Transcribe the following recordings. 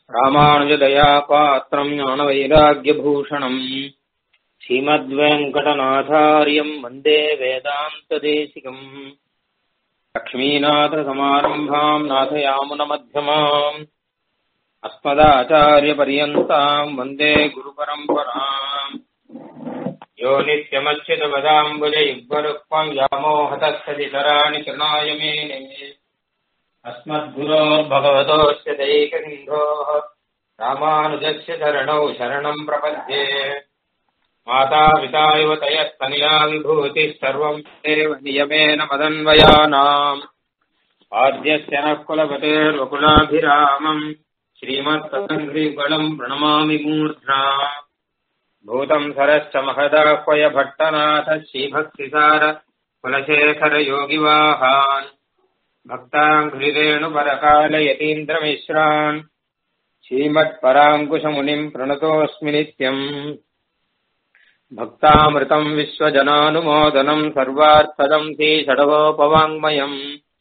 ராமானுஜதயா பாத்திரம் ஞானவைராகியபூஷணம் ஸ்ரீமத்வேங்கடநாதாரியம் வந்தே வேதாந்ததேசிகம் லக்ஷ்மீநாதசமாரம்பாம் நாதயாமுனமध्यமாம் अस्मदाचार्यपर्यन्ताम् वन्दे गुरुपरम्पराम् यो नित्यमच्युतपदाम्बुजयुग्मरुक्मम् व्यामोहतस्तदितराणि शृणाय मेने अस्मद्गुरोर्भगवतोऽस्य दैकसिन्धोः रामानुजस्य चरणौ शरणम् प्रपद्ये मातापिता युवतयस्तनया विभूतिः सर्वम् एव नियमेन मदन्वयानाम् आद्यस्य नः कुलपतेर्वकुलाभिरामम् श्रीमत्तसङ्घ्रिगणम् प्रणमामि मूर्ध्ना भूतम् सरश्च महदाह्वय भट्टनाथ श्रीभक्तिसार कुलशेखरयोगिवाहान् भक्ताङ्घ्रिरेणुपरकालयतीन्द्रमिश्रान् श्रीमत्पराङ्कुशमुनिम् प्रणतोऽस्मि नित्यम् भक्तामृतम् विश्वजनानुमोदनम् सर्वार्थदम् श्रीषडगोपवाङ्मयम्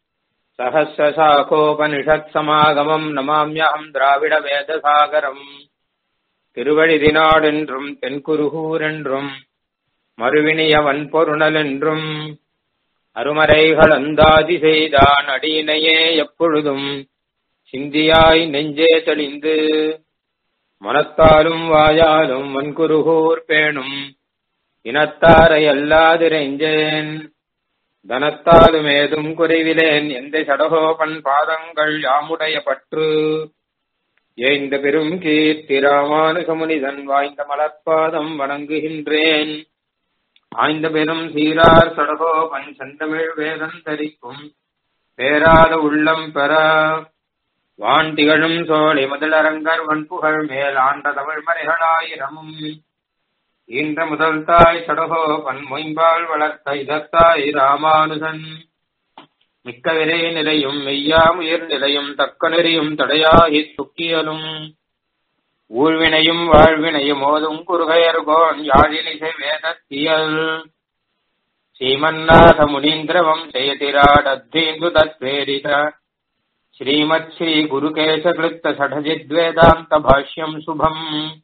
சகசிரசாகோபனிஷத்சமாகமம் நமாமியகம் திராவிட வேதசாகரம் திருவழிதினாடென்றும் தென்குருகூரென்றும் மறுவினிய வன்பொருணல் என்றும் அருமறைகள் அந்தாதி செய்தான் அடியினையே எப்பொழுதும் சிந்தியாய் நெஞ்சே தெளிந்து மனத்தாலும் வாயாலும் வன்குருகூர் பேணும் இனத்தாரை அல்லாதிரைஞ்சேன் தனத்தாலும் ஏதும் குறைவிலேன் எந்த சடகோபன் பாதங்கள் யாமுடைய பற்று ஏந்த பெரும் கீர்த்தி ராமானுகமுனிதன் வாய்ந்த மலர்பாதம் வணங்குகின்றேன் ஆய்ந்த பெரும் சீரார் சடகோபன் செந்தமிழ் வேதம் தரிக்கும் பேராத உள்ளம் பெற வான் திகழும் சோழி முதலரங்கர் வன்புகழ் மேல் ஆண்ட தமிழ் மறைகளாயிரமும் ஈன்ற முதல் தாய் சடகோபன் மொயம்பால் வளர்த்த இதத்தாய் ராமானுஜன் மிக்க விரை நிலையும் மெய்யாமுயிர் நிலையும் தக்க நெறியும் தடையாகி துக்கியலும் ஊழ்வினையும் வாழ்வினையும் ஓதும் குறுகையர்கோன் யாழினிசை வேதத்தியல் ஸ்ரீமன்னாத முனீந்திரவம் செய்யதிராடத்தீந்து தத்வேரித ஸ்ரீமத் ஸ்ரீ குருகேசகிருத்த சடஜித்வேதாந்த பாஷ்யம் சுபம்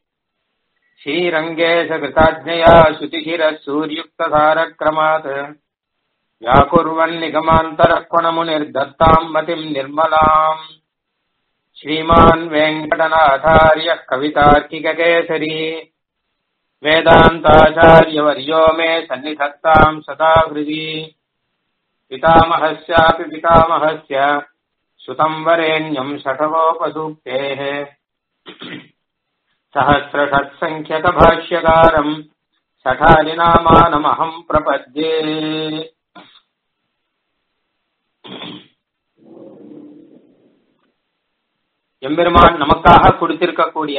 श्रीरङ्गेशकृताज्ञया श्रुतिशिरः सूर्युक्तधारक्रमात् व्याकुर्वन्निगमान्तरक्वणमुनिर्दत्ताम् मतिम् निर्मलाम् श्रीमान् वेङ्कटनाथार्यः कवितार्किककेसरी वेदान्ताचार्यवर्यो मे सन्निधत्ताम् सदा हृदि पितामहस्यापि पितामहस्य सुतम् वरेण्यम् शठवोपसूक्तेः सहस्रषट्सङ्ख्यकभाष्यकारम् सठालिनामानमहम् प्रपद्ये எம்பெருமான் நமக்காக கொடுத்திருக்கக்கூடிய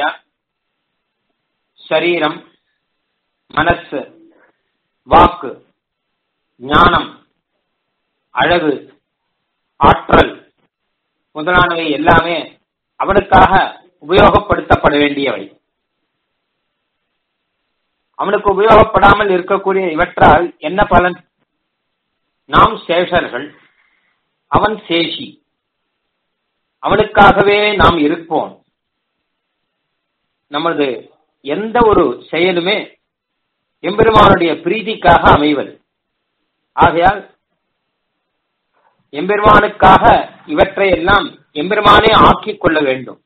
சரீரம் மனசு வாக்கு ஞானம் அழகு ஆற்றல் முதலானவை எல்லாமே அவனுக்காக உபயோகப்படுத்தப்பட வேண்டியவை அவனுக்கு உபயோகப்படாமல் இருக்கக்கூடிய இவற்றால் என்ன பலன் நாம் சேஷர்கள் அவன் சேஷி அவனுக்காகவே நாம் இருப்போம் நமது எந்த ஒரு செயலுமே எம்பெருமானுடைய பிரீதிக்காக அமைவது ஆகையால் எம்பெருமானுக்காக இவற்றை எல்லாம் எம்பெருமானே ஆக்கிக் கொள்ள வேண்டும்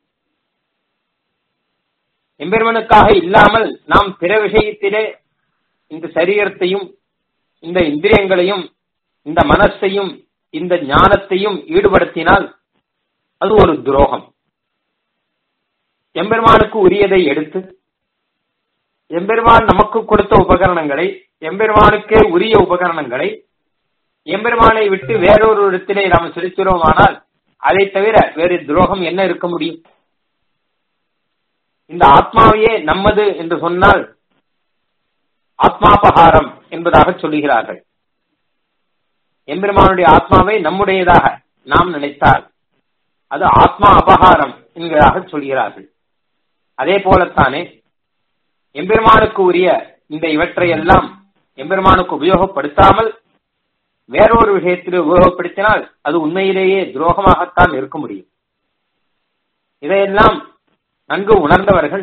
எம்பெருமனுக்காக இல்லாமல் நாம் பிற விஷயத்திலே இந்த சரீரத்தையும் இந்த இந்திரியங்களையும் இந்த மனசையும் இந்த ஞானத்தையும் ஈடுபடுத்தினால் அது ஒரு துரோகம் எம்பெருமானுக்கு உரியதை எடுத்து எம்பெருமான் நமக்கு கொடுத்த உபகரணங்களை எம்பெருமானுக்கே உரிய உபகரணங்களை எம்பெருமானை விட்டு வேறொரு இடத்திலே நாம் செலுத்தினோமானால் அதை தவிர வேறு துரோகம் என்ன இருக்க முடியும் இந்த ஆத்மாவையே நம்மது என்று சொன்னால் ஆத்மாபகாரம் என்பதாக சொல்லுகிறார்கள் எம்பெருமானுடைய ஆத்மாவை நம்முடையதாக நாம் நினைத்தால் அது ஆத்மா அபகாரம் என்கிறதாக சொல்கிறார்கள் அதே போலத்தானே எம்பெருமானுக்கு உரிய இந்த இவற்றை எல்லாம் எம்பெருமானுக்கு உபயோகப்படுத்தாமல் வேறொரு விஷயத்தில் உபயோகப்படுத்தினால் அது உண்மையிலேயே துரோகமாகத்தான் இருக்க முடியும் இதையெல்லாம் நன்கு உணர்ந்தவர்கள்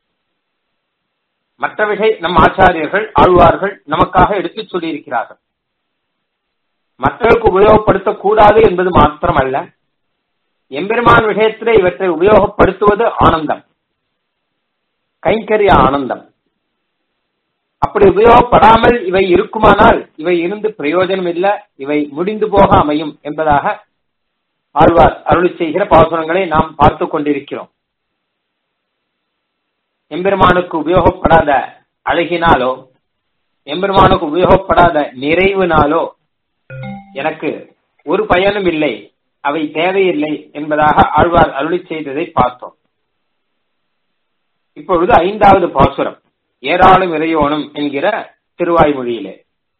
மற்றவைகள் நம் ஆச்சாரியர்கள் ஆழ்வார்கள் நமக்காக எடுத்துச் சொல்லியிருக்கிறார்கள் மற்றவர்களுக்கு உபயோகப்படுத்தக்கூடாது என்பது மாத்திரமல்ல எம்பெருமான் விஷயத்திலே இவற்றை உபயோகப்படுத்துவது ஆனந்தம் கைங்கரிய ஆனந்தம் அப்படி உபயோகப்படாமல் இவை இருக்குமானால் இவை இருந்து பிரயோஜனம் இல்ல இவை முடிந்து போக அமையும் என்பதாக ஆழ்வார் அருளி செய்கிற பாசுரங்களை நாம் பார்த்து கொண்டிருக்கிறோம் எம்பெருமானுக்கு உபயோகப்படாத அழகினாலோ எம்பெருமானுக்கு உபயோகப்படாத நிறைவினாலோ எனக்கு ஒரு பயனும் இல்லை அவை தேவையில்லை என்பதாக ஆழ்வார் அருளி செய்ததை பார்த்தோம் இப்பொழுது ஐந்தாவது பாசுரம் ஏராளம் இறையோனும் என்கிற திருவாய்மொழியிலே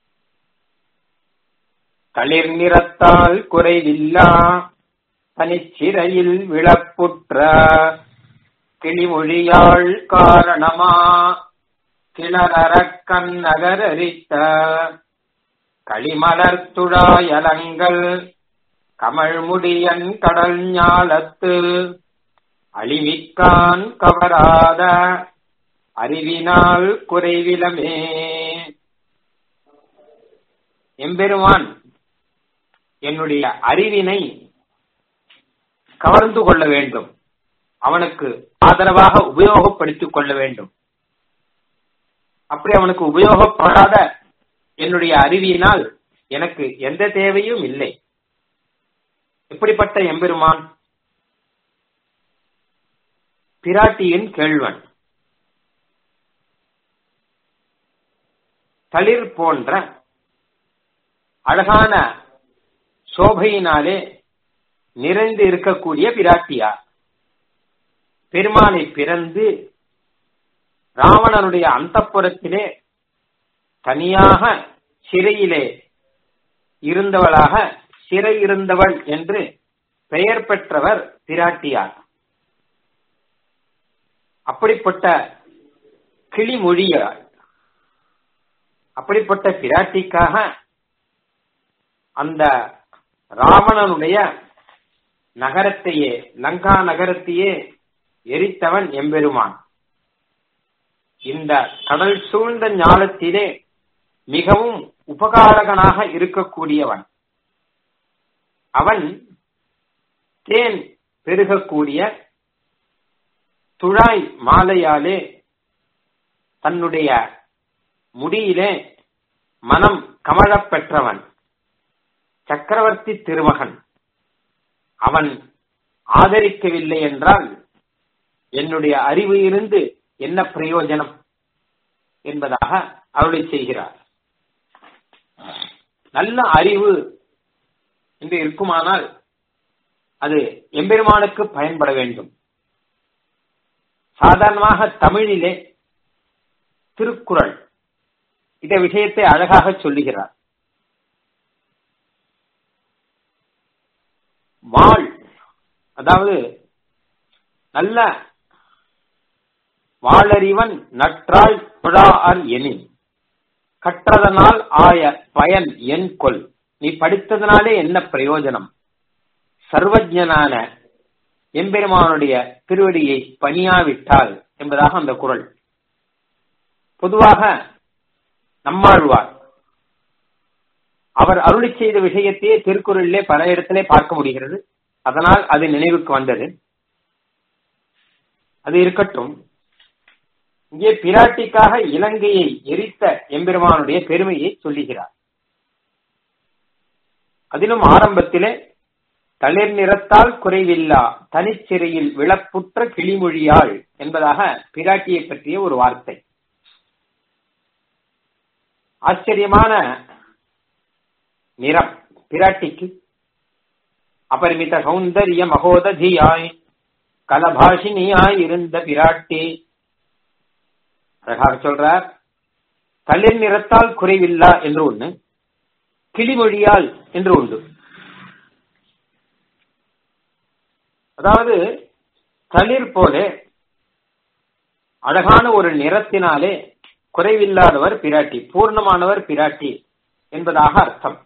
களிர் நிறத்தால் குறைவில்லா தனிச்சிறையில் விளப்புற்ற கிளிமொழியாள் காரணமா கிணறக்கண் நகரரித்த களிமலர் துழாயலங்கள் கமழ்முடியன் கடல் ஞாலத்து அழிவிக்கான் கவராத அறிவினால் குறைவிலமே எம்பெருமான் என்னுடைய அறிவினை கவர்ந்து கொள்ள வேண்டும் அவனுக்கு ஆதரவாக உபயோகப்படுத்திக் கொள்ள வேண்டும் அப்படி அவனுக்கு உபயோகப்படாத என்னுடைய அறிவியினால் எனக்கு எந்த தேவையும் இல்லை எப்படிப்பட்ட எம்பெருமான் பிராட்டியின் கேள்வன் தளிர் போன்ற அழகான சோபையினாலே நிறைந்து இருக்கக்கூடிய பிராட்டியார் பெருமானை பிறந்து ராவணனுடைய அந்தப்புறத்திலே தனியாக சிறையிலே இருந்தவளாக சிறை இருந்தவள் என்று பெயர் பெற்றவர் பிராட்டியார் அப்படிப்பட்ட கிளிமொழியார் அப்படிப்பட்ட பிராட்டிக்காக அந்த ராவணனுடைய நகரத்தையே லங்கா நகரத்தையே எரித்தவன் எம்பெருமான் இந்த கடல் சூழ்ந்த ஞாலத்திலே மிகவும் உபகாரகனாக இருக்கக்கூடியவன் அவன் தேன் பெருகக்கூடிய துழாய் மாலையாலே தன்னுடைய முடியிலே மனம் கமழப் பெற்றவன் சக்கரவர்த்தி திருமகன் அவன் ஆதரிக்கவில்லை என்றால் என்னுடைய அறிவு இருந்து என்ன பிரயோஜனம் என்பதாக அருளை செய்கிறார் நல்ல அறிவு என்று இருக்குமானால் அது எம்பெருமானுக்கு பயன்பட வேண்டும் சாதாரணமாக தமிழிலே திருக்குறள் இந்த விஷயத்தை அழகாக சொல்லுகிறார் வாழ் அதாவது நல்ல வாழறிவன் நற்றாள் புழார் எனின் கற்றதனால் ஆய பயன் என் கொல் நீ படித்ததனாலே என்ன பிரயோஜனம் சர்வஜனான எம்பெருமானுடைய திருவடியை பணியாவிட்டால் என்பதாக அந்த குரல் பொதுவாக நம்மாழ்வார் அவர் அருளி செய்த விஷயத்தையே திருக்குறளிலே பல இடத்திலே பார்க்க முடிகிறது அதனால் அது நினைவுக்கு வந்தது அது இருக்கட்டும் இங்கே பிராட்டிக்காக இலங்கையை எரித்த எம்பெருமானுடைய பெருமையை சொல்லுகிறார் அதிலும் ஆரம்பத்திலே தளிர் நிறத்தால் குறைவில்லா தனிச்சிறையில் விளப்புற்ற கிளிமொழியாள் என்பதாக பிராட்டியை பற்றிய ஒரு வார்த்தை ஆச்சரியமான நிறம் பிராட்டிக்கு அபரிமித சௌந்தரிய மகோததியாய் கலபாஷினியாய் இருந்த பிராட்டி அழகாக சொல்றார் தளிர் நிறத்தால் குறைவில்லா என்று ஒண்ணு கிளிமொழியால் என்று உண்டு அதாவது தளிர் போல அழகான ஒரு நிறத்தினாலே குறைவில்லாதவர் பிராட்டி பூர்ணமானவர் பிராட்டி என்பதாக அர்த்தம்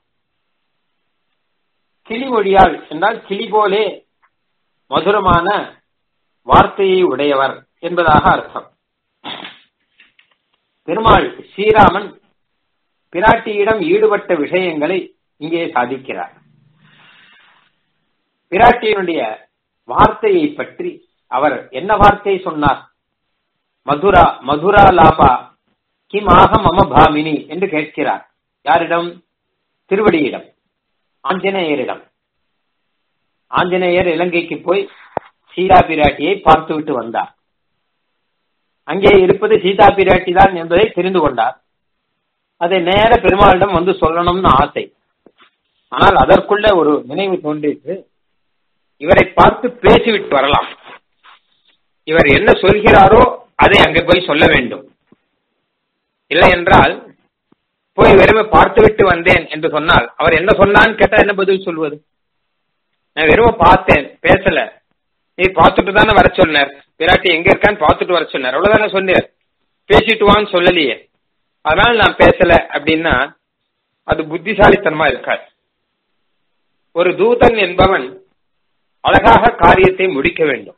கிளிமொழியால் என்றால் கிளி போலே மதுரமான வார்த்தையை உடையவர் என்பதாக அர்த்தம் பெருமாள் ஸ்ரீராமன் பிராட்டியிடம் ஈடுபட்ட விஷயங்களை இங்கே சாதிக்கிறார் பிராட்டியினுடைய வார்த்தையை பற்றி அவர் என்ன வார்த்தை சொன்னார் மதுரா மதுரா லாபா கிமாக மம பாமினி என்று கேட்கிறார் யாரிடம் திருவடியிடம் ஆஞ்சநேயரிடம் ஆஞ்சநேயர் இலங்கைக்கு போய் சீதா பிராட்டியை பார்த்துவிட்டு வந்தார் அங்கே இருப்பது சீதா பிராட்டி தான் என்பதை தெரிந்து கொண்டார் அதை நேர பெருமாளிடம் வந்து சொல்லணும்னு ஆசை ஆனால் அதற்குள்ள ஒரு நினைவு தோன்றிட்டு இவரை பார்த்து பேசிவிட்டு வரலாம் இவர் என்ன சொல்கிறாரோ அதை அங்கே போய் சொல்ல வேண்டும் இல்லை என்றால் போய் வெறுமை பார்த்துவிட்டு வந்தேன் என்று சொன்னால் அவர் என்ன சொன்னான்னு கேட்டா என்ன பதில் சொல்வது நான் வெறுமை பார்த்தேன் பேசல நீ பார்த்துட்டு தானே வர சொன்னார் பிராட்டி எங்க இருக்கான்னு பார்த்துட்டு வர சொன்னார் அவ்வளவுதானே சொன்னார் பேசிட்டு வான்னு சொல்லலையே அதனால நான் பேசல அப்படின்னா அது புத்திசாலித்தனமா இருக்காது ஒரு தூதன் என்பவன் அழகாக காரியத்தை முடிக்க வேண்டும்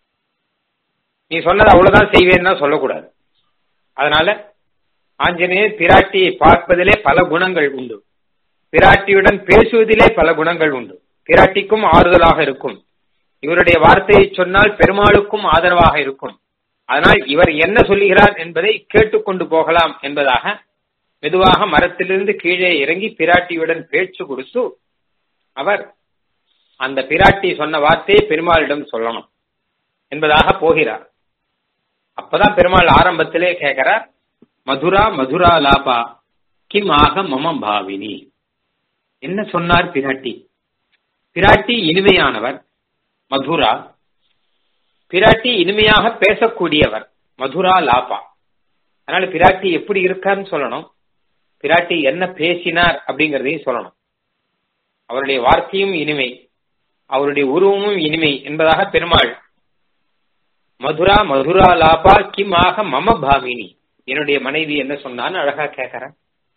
நீ சொன்னது அவ்வளவுதான் செய்வேன்னா சொல்லக்கூடாது அதனால ஆஞ்சநேயர் பிராட்டியை பார்ப்பதிலே பல குணங்கள் உண்டு பிராட்டியுடன் பேசுவதிலே பல குணங்கள் உண்டு பிராட்டிக்கும் ஆறுதலாக இருக்கும் இவருடைய வார்த்தையை சொன்னால் பெருமாளுக்கும் ஆதரவாக இருக்கும் அதனால் இவர் என்ன சொல்லுகிறார் என்பதை கேட்டுக்கொண்டு போகலாம் என்பதாக மெதுவாக மரத்திலிருந்து கீழே இறங்கி பிராட்டியுடன் பேச்சு கொடுத்து அவர் அந்த பிராட்டி சொன்ன வார்த்தையை பெருமாளிடம் சொல்லணும் என்பதாக போகிறார் அப்பதான் பெருமாள் ஆரம்பத்திலே கேட்கிறார் மதுரா மதுரா லாபா கிம் ஆக மம பாவினி என்ன சொன்னார் பிராட்டி பிராட்டி இனிமையானவர் மதுரா பிராட்டி இனிமையாக பேசக்கூடியவர் மதுரா லாபா அதனால பிராட்டி எப்படி இருக்காருன்னு சொல்லணும் பிராட்டி என்ன பேசினார் அப்படிங்கறதையும் சொல்லணும் அவருடைய வார்த்தையும் இனிமை அவருடைய உருவமும் இனிமை என்பதாக பெருமாள் மதுரா மதுரா லாபா கிமாக மம பாமினி என்னுடைய மனைவி என்ன சொன்னான்னு அழகா கேட்கறேன்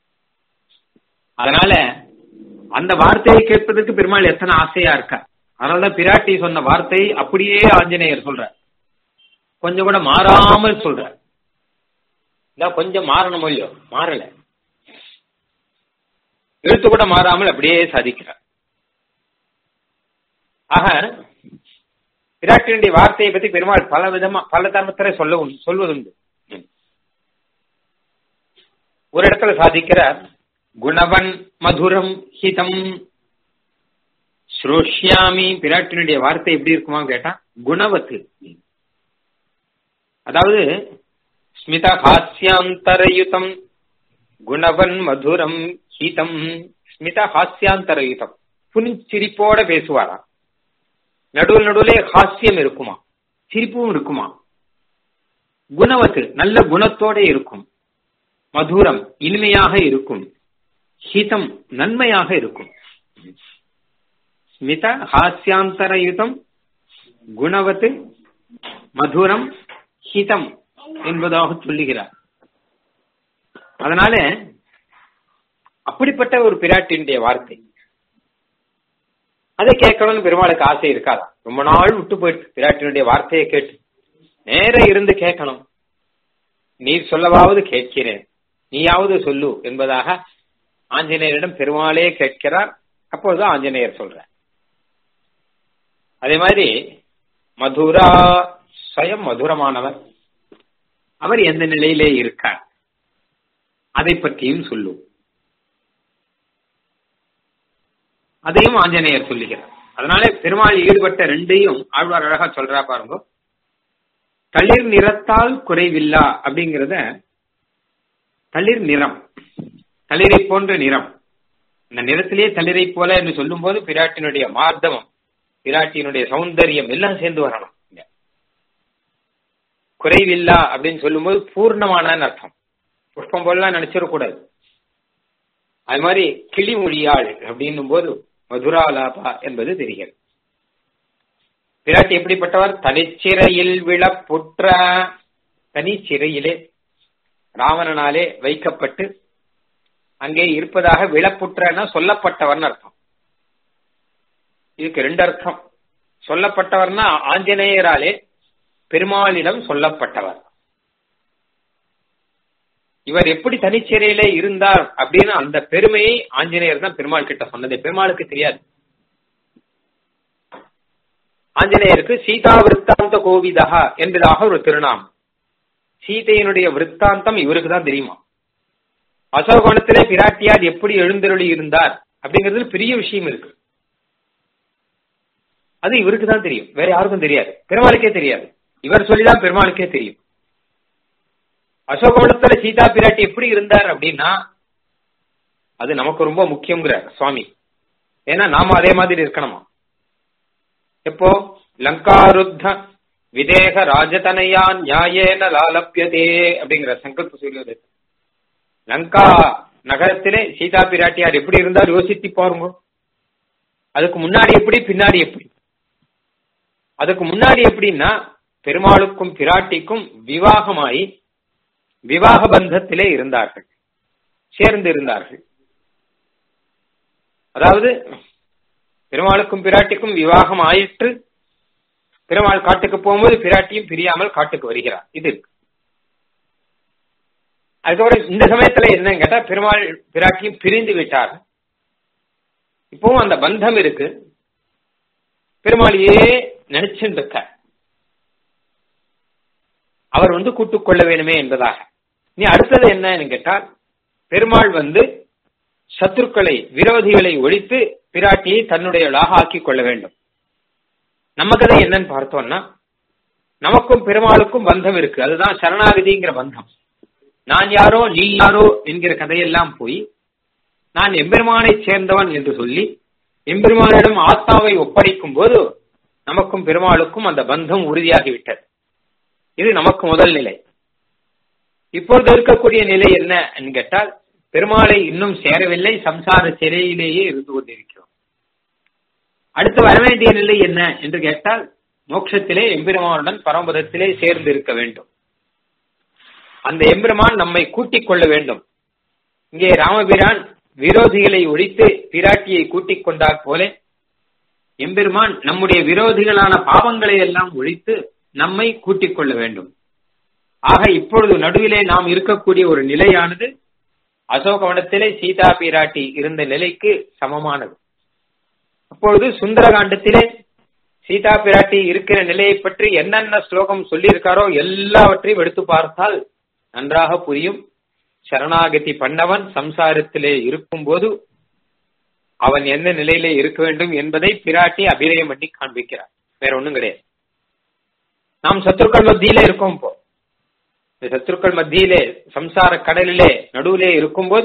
அதனால அந்த வார்த்தையை கேட்பதற்கு பெருமாள் எத்தனை ஆசையா இருக்கா அதனாலதான் பிராட்டி சொன்ன வார்த்தை அப்படியே ஆஞ்சநேயர் சொல்ற கொஞ்சம் கூட மாறாமல் சொல்ற கொஞ்சம் மாறணும் இல்லையோ மாறல எழுத்து கூட மாறாமல் அப்படியே சாதிக்கிறார் ஆக பிராட்டினுடைய வார்த்தையை பத்தி பெருமாள் பல விதமா பல தர்மத்தில சொல்ல சொல்வதுண்டு ஒரு இடத்துல சாதிக்கிறார் குணவன் மதுரம் ஹிதம் ஸ்ரோஷ்யாமி பிராட்டினுடைய வார்த்தை எப்படி இருக்குமா கேட்டா குணவத்து அதாவது ஸ்மிதா ஹாஸ்யாந்தரயுதம் குணவன் மதுரம் ஹீதம் ஸ்மிதா ஹாஸ்யாந்தரயுதம் புனிச்சிரிப்போட பேசுவாராம் நடுவில் நடுவிலே ஹாஸ்யம் இருக்குமா சிரிப்பும் இருக்குமா குணவத்து நல்ல குணத்தோட இருக்கும் மதுரம் இனிமையாக இருக்கும் ஹிதம் நன்மையாக இருக்கும் ஸ்மித ஹாஸ்யாந்தரயுதம் குணவத்து மதுரம் ஹிதம் என்பதாக சொல்லுகிறார் அதனால அப்படிப்பட்ட ஒரு பிராட்டினுடைய வார்த்தை அதை கேட்கணும்னு பெருமாளுக்கு ஆசை இருக்காதா ரொம்ப நாள் விட்டு போயிட்டு பிராட்டினுடைய வார்த்தையை கேட்டு நேர இருந்து கேட்கணும் நீர் சொல்லவாவது கேட்கிறேன் நீயாவது சொல்லு என்பதாக ஆஞ்சநேயரிடம் பெருமாளே கேட்கிறார் அப்பொழுது ஆஞ்சநேயர் சொல்ற அதே மாதிரி மதுரா ஸ்வயம் மதுரமானவர் அவர் எந்த நிலையிலே இருக்கார் அதை பற்றியும் சொல்லும் அதையும் ஆஞ்சநேயர் சொல்லுகிறார் அதனால பெருமாள் ஈடுபட்ட ரெண்டையும் ஆழ்வார் அழகா சொல்றா பாருங்க தளிர் நிறத்தால் குறைவில்லா அப்படிங்கிறத தளிர் நிறம் தளிரை போன்ற நிறம் இந்த நிறத்திலேயே தளிரை போல என்று சொல்லும் போது பிராட்டினுடைய மார்த்தவம் பிராட்டியினுடைய சௌந்தரியம் எல்லாம் சேர்ந்து வரணும் குறைவில்லா அப்படின்னு சொல்லும்போது பூர்ணமான அர்த்தம் புஷ்பம் போலாம் நினைச்சிடக்கூடாது அது மாதிரி கிளிமொழியாள் அப்படின்னும் போது மதுராலாபா என்பது தெரிகிறது பிராட்டி எப்படிப்பட்டவர் தனிச்சிறையில் விழப்புற்ற தனி சிறையிலே ராவணனாலே வைக்கப்பட்டு அங்கே இருப்பதாக விழப்புற்றன்னா சொல்லப்பட்டவர்னு அர்த்தம் இதுக்கு ரெண்டு அர்த்தம் சொல்லப்பட்டவர்னா ஆஞ்சநேயராலே பெருமாளிடம் சொல்லப்பட்டவர் இவர் எப்படி தனிச்சிறையிலே இருந்தார் அப்படின்னு அந்த பெருமையை ஆஞ்சநேயர் தான் பெருமாள் கிட்ட சொன்னது பெருமாளுக்கு தெரியாது ஆஞ்சநேயருக்கு சீதா விற்த்தாந்த கோவிதா என்பதாக ஒரு திருநாமம் சீதையினுடைய விற்த்தாந்தம் இவருக்கு தான் தெரியுமா அசோகோணத்திலே பிராட்டியார் எப்படி எழுந்தருளி இருந்தார் அப்படிங்கிறது பெரிய விஷயம் இருக்கு அது இவருக்கு தான் தெரியும் வேற யாருக்கும் தெரியாது பெருமாளுக்கே தெரியாது இவர் சொல்லிதான் பெருமாளுக்கே தெரியும் அசோகோணத்துல சீதா பிராட்டி எப்படி இருந்தார் அப்படின்னா அது நமக்கு ரொம்ப முக்கியங்கிறார் சுவாமி ஏன்னா நாம அதே மாதிரி இருக்கணுமா எப்போ லங்காருத்த விதேக ராஜதனையா நியாயேன லாலப்பியதே அப்படிங்கிற சங்கல்ப சொல்லுவது லங்கா நகரத்திலே சீதா பிராட்டியார் எப்படி இருந்தார் யோசித்து பாருங்க அதுக்கு முன்னாடி எப்படி பின்னாடி எப்படி அதுக்கு முன்னாடி எப்படின்னா பெருமாளுக்கும் பிராட்டிக்கும் விவாகமாயி விவாக பந்தத்திலே இருந்தார்கள் சேர்ந்து இருந்தார்கள் அதாவது பெருமாளுக்கும் பிராட்டிக்கும் விவாகம் ஆயிற்று பெருமாள் காட்டுக்கு போகும்போது பிராட்டியும் பிரியாமல் காட்டுக்கு வருகிறார் இது இருக்கு அதுக்கப்புறம் இந்த சமயத்துல என்னன்னு கேட்டா பெருமாள் பிராட்டியும் பிரிந்து விட்டார் இப்பவும் அந்த பந்தம் இருக்கு பெருமாளையே நினைச்சுட்டு இருக்க அவர் வந்து கூட்டுக் கொள்ள வேணுமே என்பதாக நீ அடுத்தது என்னன்னு கேட்டால் பெருமாள் வந்து சத்துருக்களை விரோதிகளை ஒழித்து பிராட்டியை தன்னுடையவளாக ஆக்கிக் கொள்ள வேண்டும் நம்ம கதை என்னன்னு பார்த்தோம்னா நமக்கும் பெருமாளுக்கும் பந்தம் இருக்கு அதுதான் சரணாகதிங்கிற பந்தம் நான் யாரோ நீ யாரோ என்கிற கதையெல்லாம் போய் நான் எம்பெருமானை சேர்ந்தவன் என்று சொல்லி எம்பெருமானிடம் ஆத்மாவை ஒப்படைக்கும் போது நமக்கும் பெருமாளுக்கும் அந்த பந்தம் உறுதியாகிவிட்டது இது நமக்கு முதல் நிலை இப்பொழுது இருக்கக்கூடிய நிலை என்ன கேட்டால் பெருமாளை இன்னும் சேரவில்லை சம்சார சிறையிலேயே இருந்து கொண்டிருக்கிறோம் அடுத்து வர வேண்டிய நிலை என்ன என்று கேட்டால் மோட்சத்திலே எம்பெருமானுடன் பரமபதத்திலே சேர்ந்து இருக்க வேண்டும் அந்த எம்பெருமான் நம்மை கூட்டிக் கொள்ள வேண்டும் இங்கே ராமபிரான் விரோதிகளை ஒழித்து பிராட்டியை கூட்டிக் கொண்டார் போல எம்பெருமான் நம்முடைய விரோதிகளான பாவங்களை எல்லாம் ஒழித்து நம்மை கூட்டிக் கொள்ள வேண்டும் ஆக இப்பொழுது நடுவிலே நாம் இருக்கக்கூடிய ஒரு நிலையானது அசோகவனத்திலே சீதா பிராட்டி இருந்த நிலைக்கு சமமானது அப்பொழுது சுந்தரகாண்டத்திலே சீதா பிராட்டி இருக்கிற நிலையை பற்றி என்னென்ன ஸ்லோகம் சொல்லியிருக்காரோ எல்லாவற்றையும் எடுத்து பார்த்தால் நன்றாக புரியும் சரணாகதி பண்ணவன் சம்சாரத்திலே இருக்கும்போது அவன் எந்த நிலையிலே இருக்க வேண்டும் என்பதை பிராட்டி அபிநயம் பண்ணி காண்பிக்கிறார் வேற ஒண்ணும் கிடையாது நாம் சத்துருக்கள் மத்தியிலே இருக்கோம் இப்போ இந்த சத்துருக்கள் மத்தியிலே சம்சார கடலிலே நடுவிலே இருக்கும்போது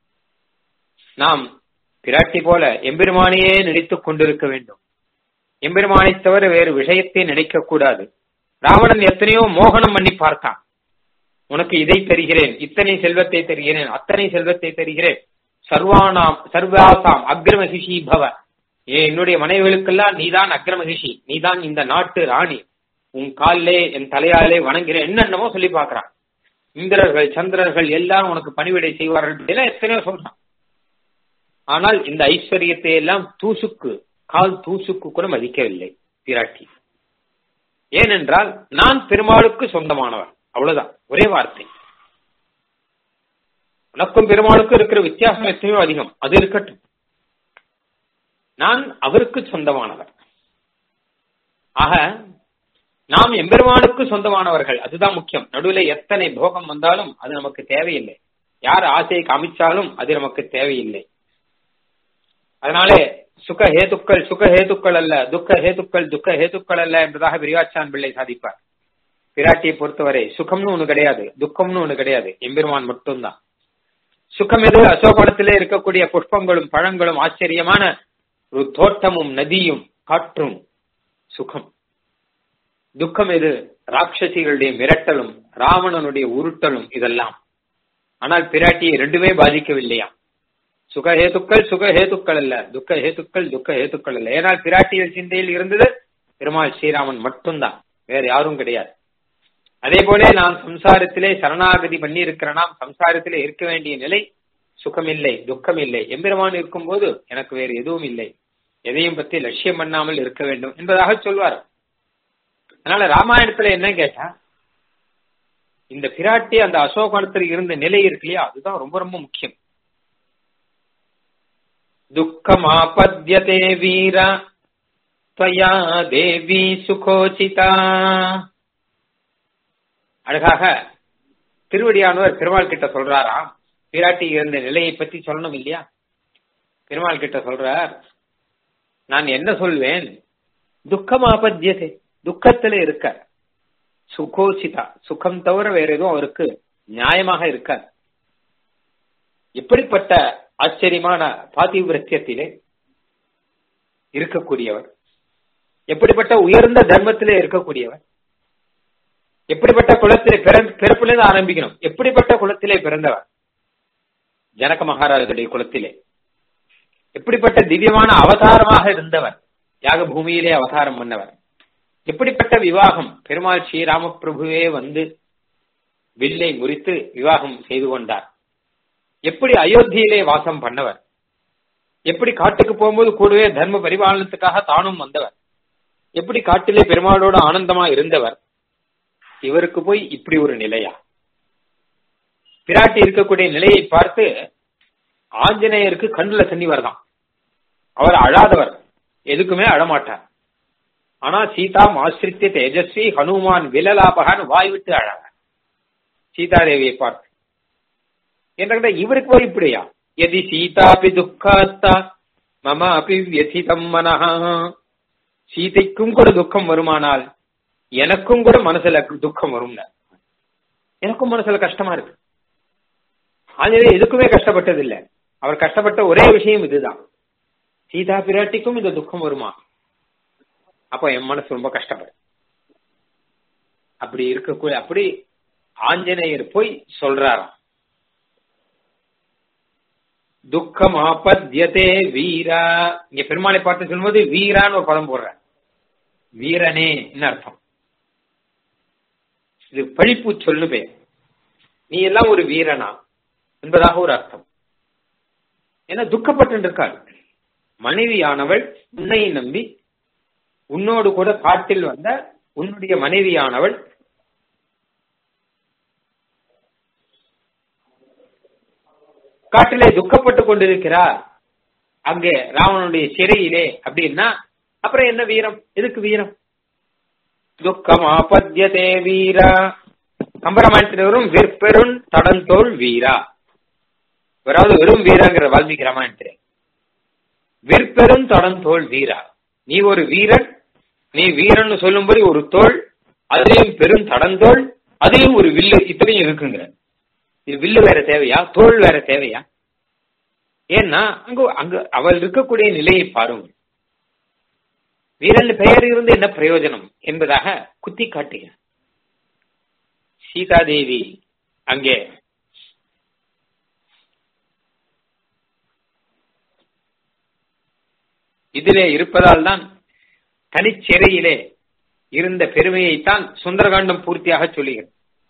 நாம் பிராட்டி போல எம்பெருமானையே நினைத்துக் கொண்டிருக்க வேண்டும் எம்பெருமானை தவிர வேறு விஷயத்தை நினைக்க கூடாது ராவணன் எத்தனையோ மோகனம் பண்ணி பார்த்தான் உனக்கு இதை தருகிறேன் இத்தனை செல்வத்தை தருகிறேன் அத்தனை செல்வத்தை தருகிறேன் சர்வானாம் சர்வாசாம் அக்ரமகிஷி பவ ஏ என்னுடைய மனைவிகளுக்கெல்லாம் நீதான் அக்ரமகிஷி நீதான் இந்த நாட்டு ராணி உன் காலிலே என் தலையாலே வணங்குகிறேன் என்னென்னமோ சொல்லி பார்க்கறான் இந்திரர்கள் சந்திரர்கள் எல்லாரும் உனக்கு பணிவிடை செய்வார்கள் எல்லாம் எத்தனையோ சொல்றான் ஆனால் இந்த ஐஸ்வர்யத்தை எல்லாம் தூசுக்கு கால் தூசுக்கு கூட மதிக்கவில்லை பிராட்டி ஏனென்றால் நான் பெருமாளுக்கு சொந்தமானவன் அவ்வளவுதான் ஒரே வார்த்தை உனக்கும் பெருமாளுக்கும் இருக்கிற வித்தியாசம் எத்தனையோ அதிகம் அது இருக்கட்டும் நான் அவருக்கு சொந்தமானவர் ஆக நாம் எம்பெருமானுக்கு சொந்தமானவர்கள் அதுதான் முக்கியம் நடுவில் எத்தனை போகம் வந்தாலும் அது நமக்கு தேவையில்லை யார் ஆசையை காமிச்சாலும் அது நமக்கு தேவையில்லை அதனாலே சுக ஹேதுக்கள் சுக ஹேதுக்கள் அல்ல துக்க ஹேதுக்கள் துக்க ஹேதுக்கள் அல்ல என்பதாக விரிவாச்சான் பிள்ளை சாதிப்பார் பிராட்டியை பொறுத்தவரை சுகம்னு ஒண்ணு கிடையாது துக்கம்னு ஒண்ணு கிடையாது எம்பெருமான் மட்டும்தான் சுகம் எது அசோகணத்திலே இருக்கக்கூடிய புஷ்பங்களும் பழங்களும் ஆச்சரியமான ஒரு தோட்டமும் நதியும் காற்றும் சுகம் துக்கம் எது ராட்சசிகளுடைய மிரட்டலும் ராவணனுடைய உருட்டலும் இதெல்லாம் ஆனால் பிராட்டியை ரெண்டுமே பாதிக்கவில்லையா சுகஹேதுக்கள் சுகஹேதுக்கள் அல்ல துக்க ஹேத்துக்கள் துக்க ஹேத்துக்கள் அல்ல ஏனால் பிராட்டியல் சிந்தையில் இருந்தது பெருமாள் ஸ்ரீராமன் மட்டும்தான் வேற யாரும் கிடையாது அதே போல நான் சம்சாரத்திலே சரணாகதி பண்ணி இருக்கிறனாம் சம்சாரத்திலே இருக்க வேண்டிய நிலை சுகம் இல்லை துக்கம் இல்லை எம்பெருமான் இருக்கும்போது எனக்கு வேறு எதுவும் இல்லை எதையும் பற்றி லட்சியம் பண்ணாமல் இருக்க வேண்டும் என்பதாக சொல்வார் அதனால ராமாயணத்துல என்ன கேட்டா இந்த பிராட்டி அந்த அசோகத்தில் இருந்த நிலை இருக்கு இல்லையா அதுதான் ரொம்ப ரொம்ப முக்கியம் துக்கமாபத்யதே வீர त्वया தேவி சுகோச்சிதா அழகாக திருவடியானவர் பெருமாள் கிட்ட சொல்றாராம் பிராட்டி இருந்த நிலையை பத்தி சொல்லணும் இல்லையா பெருமாள் கிட்ட சொல்றார் நான் என்ன சொல்வேன் துக்கம் ஆபத்தியதே துக்கத்துல இருக்க சுகோசிதா சுகம் தவிர வேற எதுவும் அவருக்கு நியாயமாக இருக்கார் எப்படிப்பட்ட ஆச்சரியமான பாதிவிரத்தியத்திலே இருக்கக்கூடியவர் எப்படிப்பட்ட உயர்ந்த தர்மத்திலே இருக்கக்கூடியவர் எப்படிப்பட்ட குலத்திலே பிறப்பிலிருந்து ஆரம்பிக்கணும் எப்படிப்பட்ட குலத்திலே பிறந்தவர் ஜனக மகாராஜருடைய குலத்திலே எப்படிப்பட்ட திவ்யமான அவதாரமாக இருந்தவர் யாக பூமியிலே அவதாரம் பண்ணவர் எப்படிப்பட்ட விவாகம் பெருமாள் ஸ்ரீராம பிரபுவே வந்து வில்லை முறித்து விவாகம் செய்து கொண்டார் எப்படி அயோத்தியிலே வாசம் பண்ணவர் எப்படி காட்டுக்கு போகும்போது கூடவே தர்ம பரிபாலனத்துக்காக தானும் வந்தவர் எப்படி காட்டிலே பெருமாளோட ஆனந்தமா இருந்தவர் இவருக்கு போய் இப்படி ஒரு நிலையா பிராட்டி இருக்கக்கூடிய நிலையை பார்த்து ஆஞ்சநேயருக்கு கண்ணுல தண்ணி வரதான் அவர் அழாதவர் எதுக்குமே அழமாட்டார் ஆனா சீதா ஆசிரித்த தேஜஸ்வி ஹனுமான் விலலாபகான் வாய் விட்டு அழாங்க சீதாதேவியை பார்த்து என்ற இவருக்கு போய் இப்படியா எதி சீதாபி துக்காத்தா மம அபி வியதிதம் மனஹா சீதைக்கும் கூட துக்கம் வருமானால் எனக்கும் கூட மனசுல துக்கம் வரும் எனக்கும் மனசுல கஷ்டமா இருக்கு ஆஞ்சநேயர் எதுக்குமே கஷ்டப்பட்டது இல்ல அவர் கஷ்டப்பட்ட ஒரே விஷயம் இதுதான் சீதா பிராட்டிக்கும் இந்த துக்கம் வருமா அப்ப என் மனசு ரொம்ப கஷ்டப்படும் அப்படி இருக்கக்கூடிய அப்படி ஆஞ்சநேயர் போய் சொல்றாராம் துக்கம் ஆபத்யதே வீரா இங்க பெருமாளை பார்த்து சொல்லும்போது வீரான்னு ஒரு பதம் போடுற வீரனே அர்த்தம் இது பழிப்பு சொல்லு பேர் நீ எல்லாம் ஒரு வீரனா என்பதாக ஒரு அர்த்தம் ஏன்னா துக்கப்பட்டு இருக்காள் மனைவியானவள் உன்னை நம்பி உன்னோடு கூட காட்டில் வந்த உன்னுடைய மனைவியானவள் காட்டிலே துக்கப்பட்டு கொண்டிருக்கிறார் அங்கே ராவனுடைய சிறையிலே அப்படின்னா அப்புறம் என்ன வீரம் எதுக்கு வீரம் துக்கம் ஆபத்தியதே வீரா கம்பராமாயணத்தில் வரும் வெற்பெருண் தடந்தோல் வீரா வராது வெறும் வீராங்கிற வால்மீகி ராமாயணத்திலே வெற்பெரும் தடந்தோல் வீரா நீ ஒரு வீரன் நீ வீரன் சொல்லும்படி ஒரு தோல் அதுலயும் பெரும் தடந்தோல் அதுலயும் ஒரு வில்லு இத்தனையும் இருக்குங்கிற இது வில்லு வேற தேவையா தோல் வேற தேவையா ஏன்னா அங்க அங்க அவள் இருக்கக்கூடிய நிலையை பாருங்க வீரன் பெயர் இருந்து என்ன பிரயோஜனம் என்பதாக குத்தி காட்டுக சீதாதேவி அங்கே இதிலே இருப்பதால் தான் தனிச்சிறையிலே இருந்த பெருமையைத்தான் சுந்தரகாண்டம் பூர்த்தியாக சொல்லுகிறது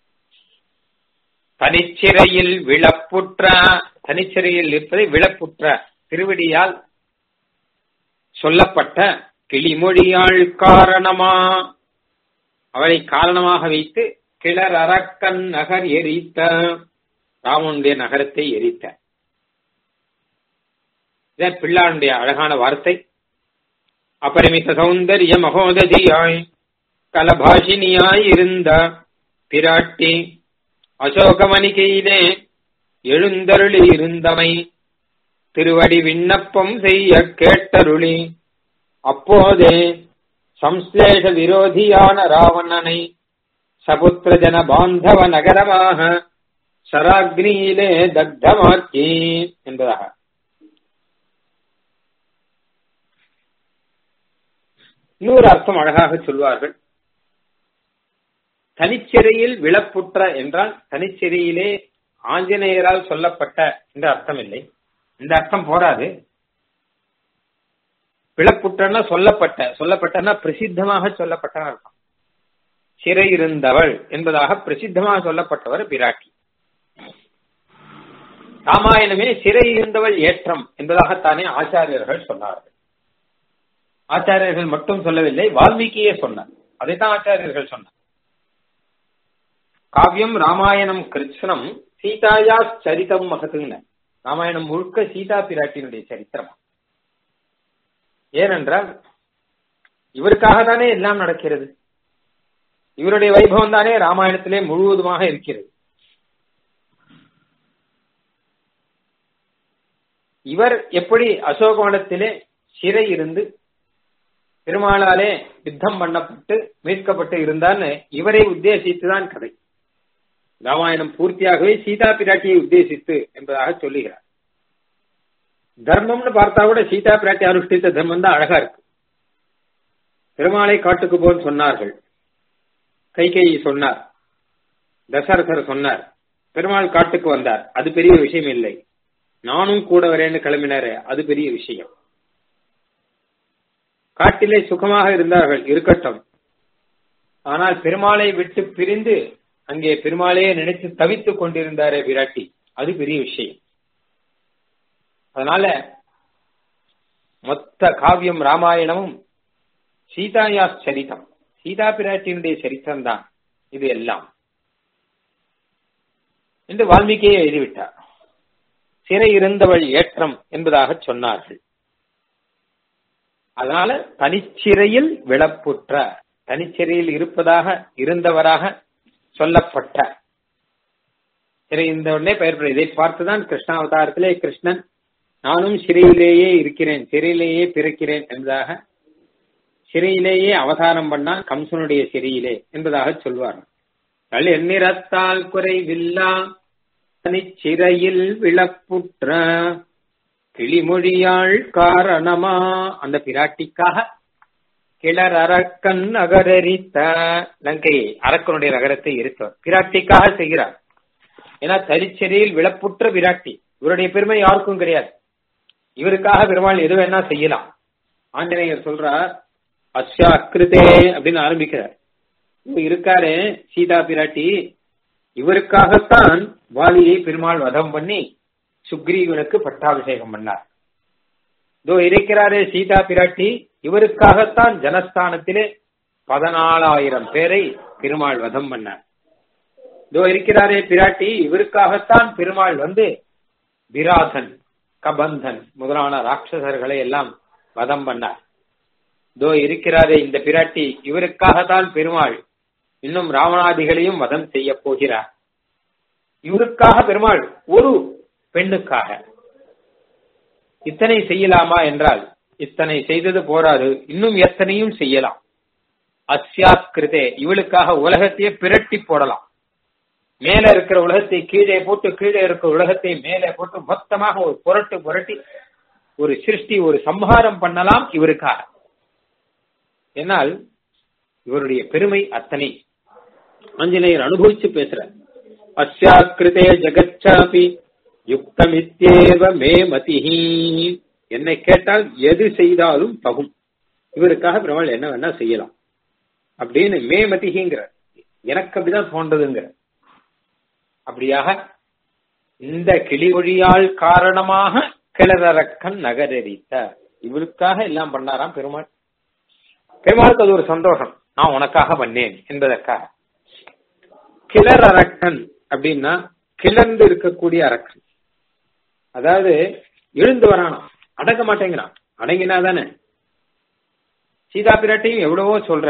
தனிச்சிறையில் விழப்புற்ற தனிச்சிறையில் இருப்பதை விழப்புற்ற திருவடியால் சொல்லப்பட்ட கிளிமொழியாள் காரணமா அவளை காரணமாக வைத்து கிளர் அரக்கன் நகர் எரித்த ராமனுடைய நகரத்தை எரித்த இதான் பிள்ளானுடைய அழகான வார்த்தை அபரிமித சௌந்தரிய மகோததியாய் கலபாஷினியாய் இருந்த பிராட்டி அசோகமணிகையிலே எழுந்தருளி இருந்தமை திருவடி விண்ணப்பம் செய்ய கேட்டருளி அப்போதே சம்ஸ்லேஷ விரோதியான ராவணனை சபுத்திர ஜன பாந்தவ நகரமாக சராக்னியிலே தக்தமாக்கி என்பதாக இன்னொரு அர்த்தம் அழகாக சொல்வார்கள் தனிச்சிறையில் விழப்புற்ற என்றால் தனிச்சிறையிலே ஆஞ்சநேயரால் சொல்லப்பட்ட என்ற அர்த்தம் இல்லை இந்த அர்த்தம் போராது விழப்புற்றன்னா சொல்லப்பட்ட சொல்லப்பட்டன்னா பிரசித்தமாக சொல்லப்பட்ட அர்த்தம் சிறை இருந்தவள் என்பதாக பிரசித்தமாக சொல்லப்பட்டவர் பிராட்டி ராமாயணமே சிறை இருந்தவள் ஏற்றம் என்பதாகத்தானே ஆச்சாரியர்கள் சொன்னார்கள் ஆச்சாரியர்கள் மட்டும் சொல்லவில்லை வால்மீகியே சொன்னார் அதைத்தான் ஆச்சாரியர்கள் சொன்னார் காவியம் ராமாயணம் கிருஷ்ணம் சீதாயா சரிதம் மகத்துங்க ராமாயணம் முழுக்க சீதா பிராட்டியினுடைய சரித்திரம் ஏனென்றால் இவருக்காக தானே எல்லாம் நடக்கிறது இவருடைய வைபவம் தானே ராமாயணத்திலே முழுவதுமாக இருக்கிறது இவர் எப்படி அசோகவனத்திலே சிறை இருந்து பெருமாளாலே யுத்தம் பண்ணப்பட்டு மீட்கப்பட்டு இருந்தான்னு இவரை உத்தேசித்துதான் கதை ராமாயணம் பூர்த்தியாகவே சீதா பிராட்டியை உத்தேசித்து என்பதாக சொல்லுகிறார் தர்மம்னு பார்த்தா கூட சீதா பிராட்டி அனுஷ்டித்த தர்மம் தான் அழகா இருக்கு பெருமாளை காட்டுக்கு போன்னு சொன்னார்கள் கைகேயி சொன்னார் தசரதர் சொன்னார் பெருமாள் காட்டுக்கு வந்தார் அது பெரிய விஷயம் இல்லை நானும் கூட வரேன்னு கிளம்பினாரு அது பெரிய விஷயம் காட்டிலே சுகமாக இருந்தார்கள் இருக்கட்டும் ஆனால் பெருமாளை விட்டு பிரிந்து அங்கே பெருமாளையே நினைத்து தவித்துக் கொண்டிருந்தாரே விராட்டி அது பெரிய விஷயம் அதனால மொத்த காவியம் ராமாயணமும் சீதாயா சரிதம் சீதா பிராட்டியினுடைய சரித்திரம் தான் இது எல்லாம் என்று வால்மீகியை எழுதிவிட்டார் சிறை இருந்தவள் ஏற்றம் என்பதாக சொன்னார்கள் அதனால தனிச்சிறையில் விளப்புற்ற தனிச்சிறையில் இருப்பதாக இருந்தவராக சொல்லப்பட்ட சிறை இருந்தவுடனே பெயர் பெற இதை பார்த்துதான் கிருஷ்ணாவதாரத்திலே கிருஷ்ணன் நானும் சிறையிலேயே இருக்கிறேன் சிறையிலேயே பிறக்கிறேன் என்பதாக சிறையிலேயே அவதாரம் பண்ணான் கம்சனுடைய சிறையிலே என்பதாக சொல்வார் எண்ணிறத்தால் குறைவில்லா தனிச்சிறையில் விளப்புற்ற கிளிமொழியாள் காரணமா அந்த பிராட்டிக்காக கிளர் அரக்கன் நகரரித்த லங்கை அரக்கனுடைய நகரத்தை இருத்தவர் பிராட்டிக்காக செய்கிறார் ஏன்னா தரிச்செறியில் விளப்புற்ற பிராட்டி இவருடைய பெருமை யாருக்கும் கிடையாது இவருக்காக பெருமாள் எது வேணா செய்யலாம் ஆஞ்சநேயர் சொல்றார் அஸ்யா அக்ருதே அப்படின்னு ஆரம்பிக்கிறார் இருக்காரு சீதா பிராட்டி இவருக்காகத்தான் வாலியை பெருமாள் வதம் பண்ணி சுக்ரீவனுக்கு பட்டாபிஷேகம் பண்ணார் இதோ இருக்கிறாரே சீதா பிராட்டி இவருக்காகத்தான் ஜனஸ்தானத்திலே பதினாலாயிரம் பேரை பெருமாள் வதம் பண்ணார் இதோ இருக்கிறாரே பிராட்டி இவருக்காகத்தான் பெருமாள் வந்து விராசன் கபந்தன் முதலான ராட்சசர்களை எல்லாம் வதம் பண்ணார் இதோ இருக்கிறாரே இந்த பிராட்டி இவருக்காகத்தான் பெருமாள் இன்னும் ராவணாதிகளையும் வதம் செய்ய போகிறார் இவருக்காக பெருமாள் ஒரு பெண்ணுக்காக இத்தனை செய்யலாமா என்றால் இத்தனை செய்தது போராது இன்னும் எத்தனையும் செய்யலாம் அஸ்யாஸ்கிருதே இவளுக்காக உலகத்தையே பிரட்டி போடலாம் மேல இருக்கிற உலகத்தை கீழே போட்டு கீழே இருக்கிற உலகத்தை மேலே போட்டு மொத்தமாக ஒரு புரட்டு புரட்டி ஒரு சிருஷ்டி ஒரு சம்ஹாரம் பண்ணலாம் இவருக்காக என்னால் இவருடைய பெருமை அத்தனை ஆஞ்சநேயர் அனுபவிச்சு பேசுற அஸ்யாக்கிருதே ஜெகச்சாபி யுக்தமித்தேவ மே மதிஹி என்னை கேட்டால் எது செய்தாலும் தகும் இவருக்காக பெருமாள் என்ன வேணா செய்யலாம் அப்படின்னு மே மதிஹிங்கிற எனக்கு அப்படிதான் தோன்றதுங்கிற அப்படியாக இந்த கிளிமொழியால் காரணமாக கிளறக்கன் நகரரித்த இவருக்காக எல்லாம் பண்ணாராம் பெருமாள் பெருமாளுக்கு அது ஒரு சந்தோஷம் நான் உனக்காக பண்ணேன் என்பதற்காக கிளர் அரக்கன் அப்படின்னா கிளர்ந்து இருக்கக்கூடிய அரக்கன் அதாவது எழுந்து வரான் அடங்க மாட்டேங்கிறான் அடங்கினா தானே சீதா பிராட்டியும் எவ்வளவோ சொல்ற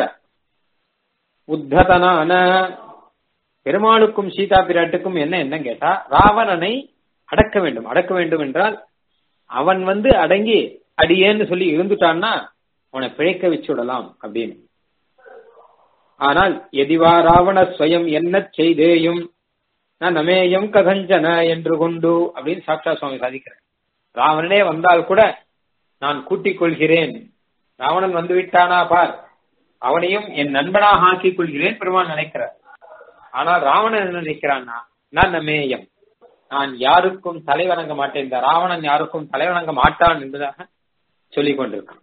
உத்ததனான பெருமாளுக்கும் சீதா பிராட்டுக்கும் என்ன என்ன கேட்டா ராவணனை அடக்க வேண்டும் அடக்க வேண்டும் என்றால் அவன் வந்து அடங்கி அடியேன்னு சொல்லி இருந்துட்டான்னா அவனை பிழைக்க வச்சு விடலாம் அப்படின்னு ஆனால் எதிவா ராவண ஸ்வயம் என்ன செய்தேயும் நான் நமேயம் கதஞ்சன என்று கொண்டு அப்படின்னு சாட்சா சுவாமி சாதிக்கிறேன் ராவணனே வந்தால் கூட நான் கூட்டிக் கொள்கிறேன் ராவணன் வந்து விட்டானா பார் அவனையும் என் நண்பனாக ஆக்கிக் கொள்கிறேன் பெருமான் நினைக்கிறார் ஆனால் ராவணன் என்ன நினைக்கிறான்னா நான் நமேயம் நான் யாருக்கும் தலை வணங்க மாட்டேன் இந்த ராவணன் யாருக்கும் தலை வணங்க மாட்டான் என்பதாக சொல்லிக் கொண்டிருக்கான்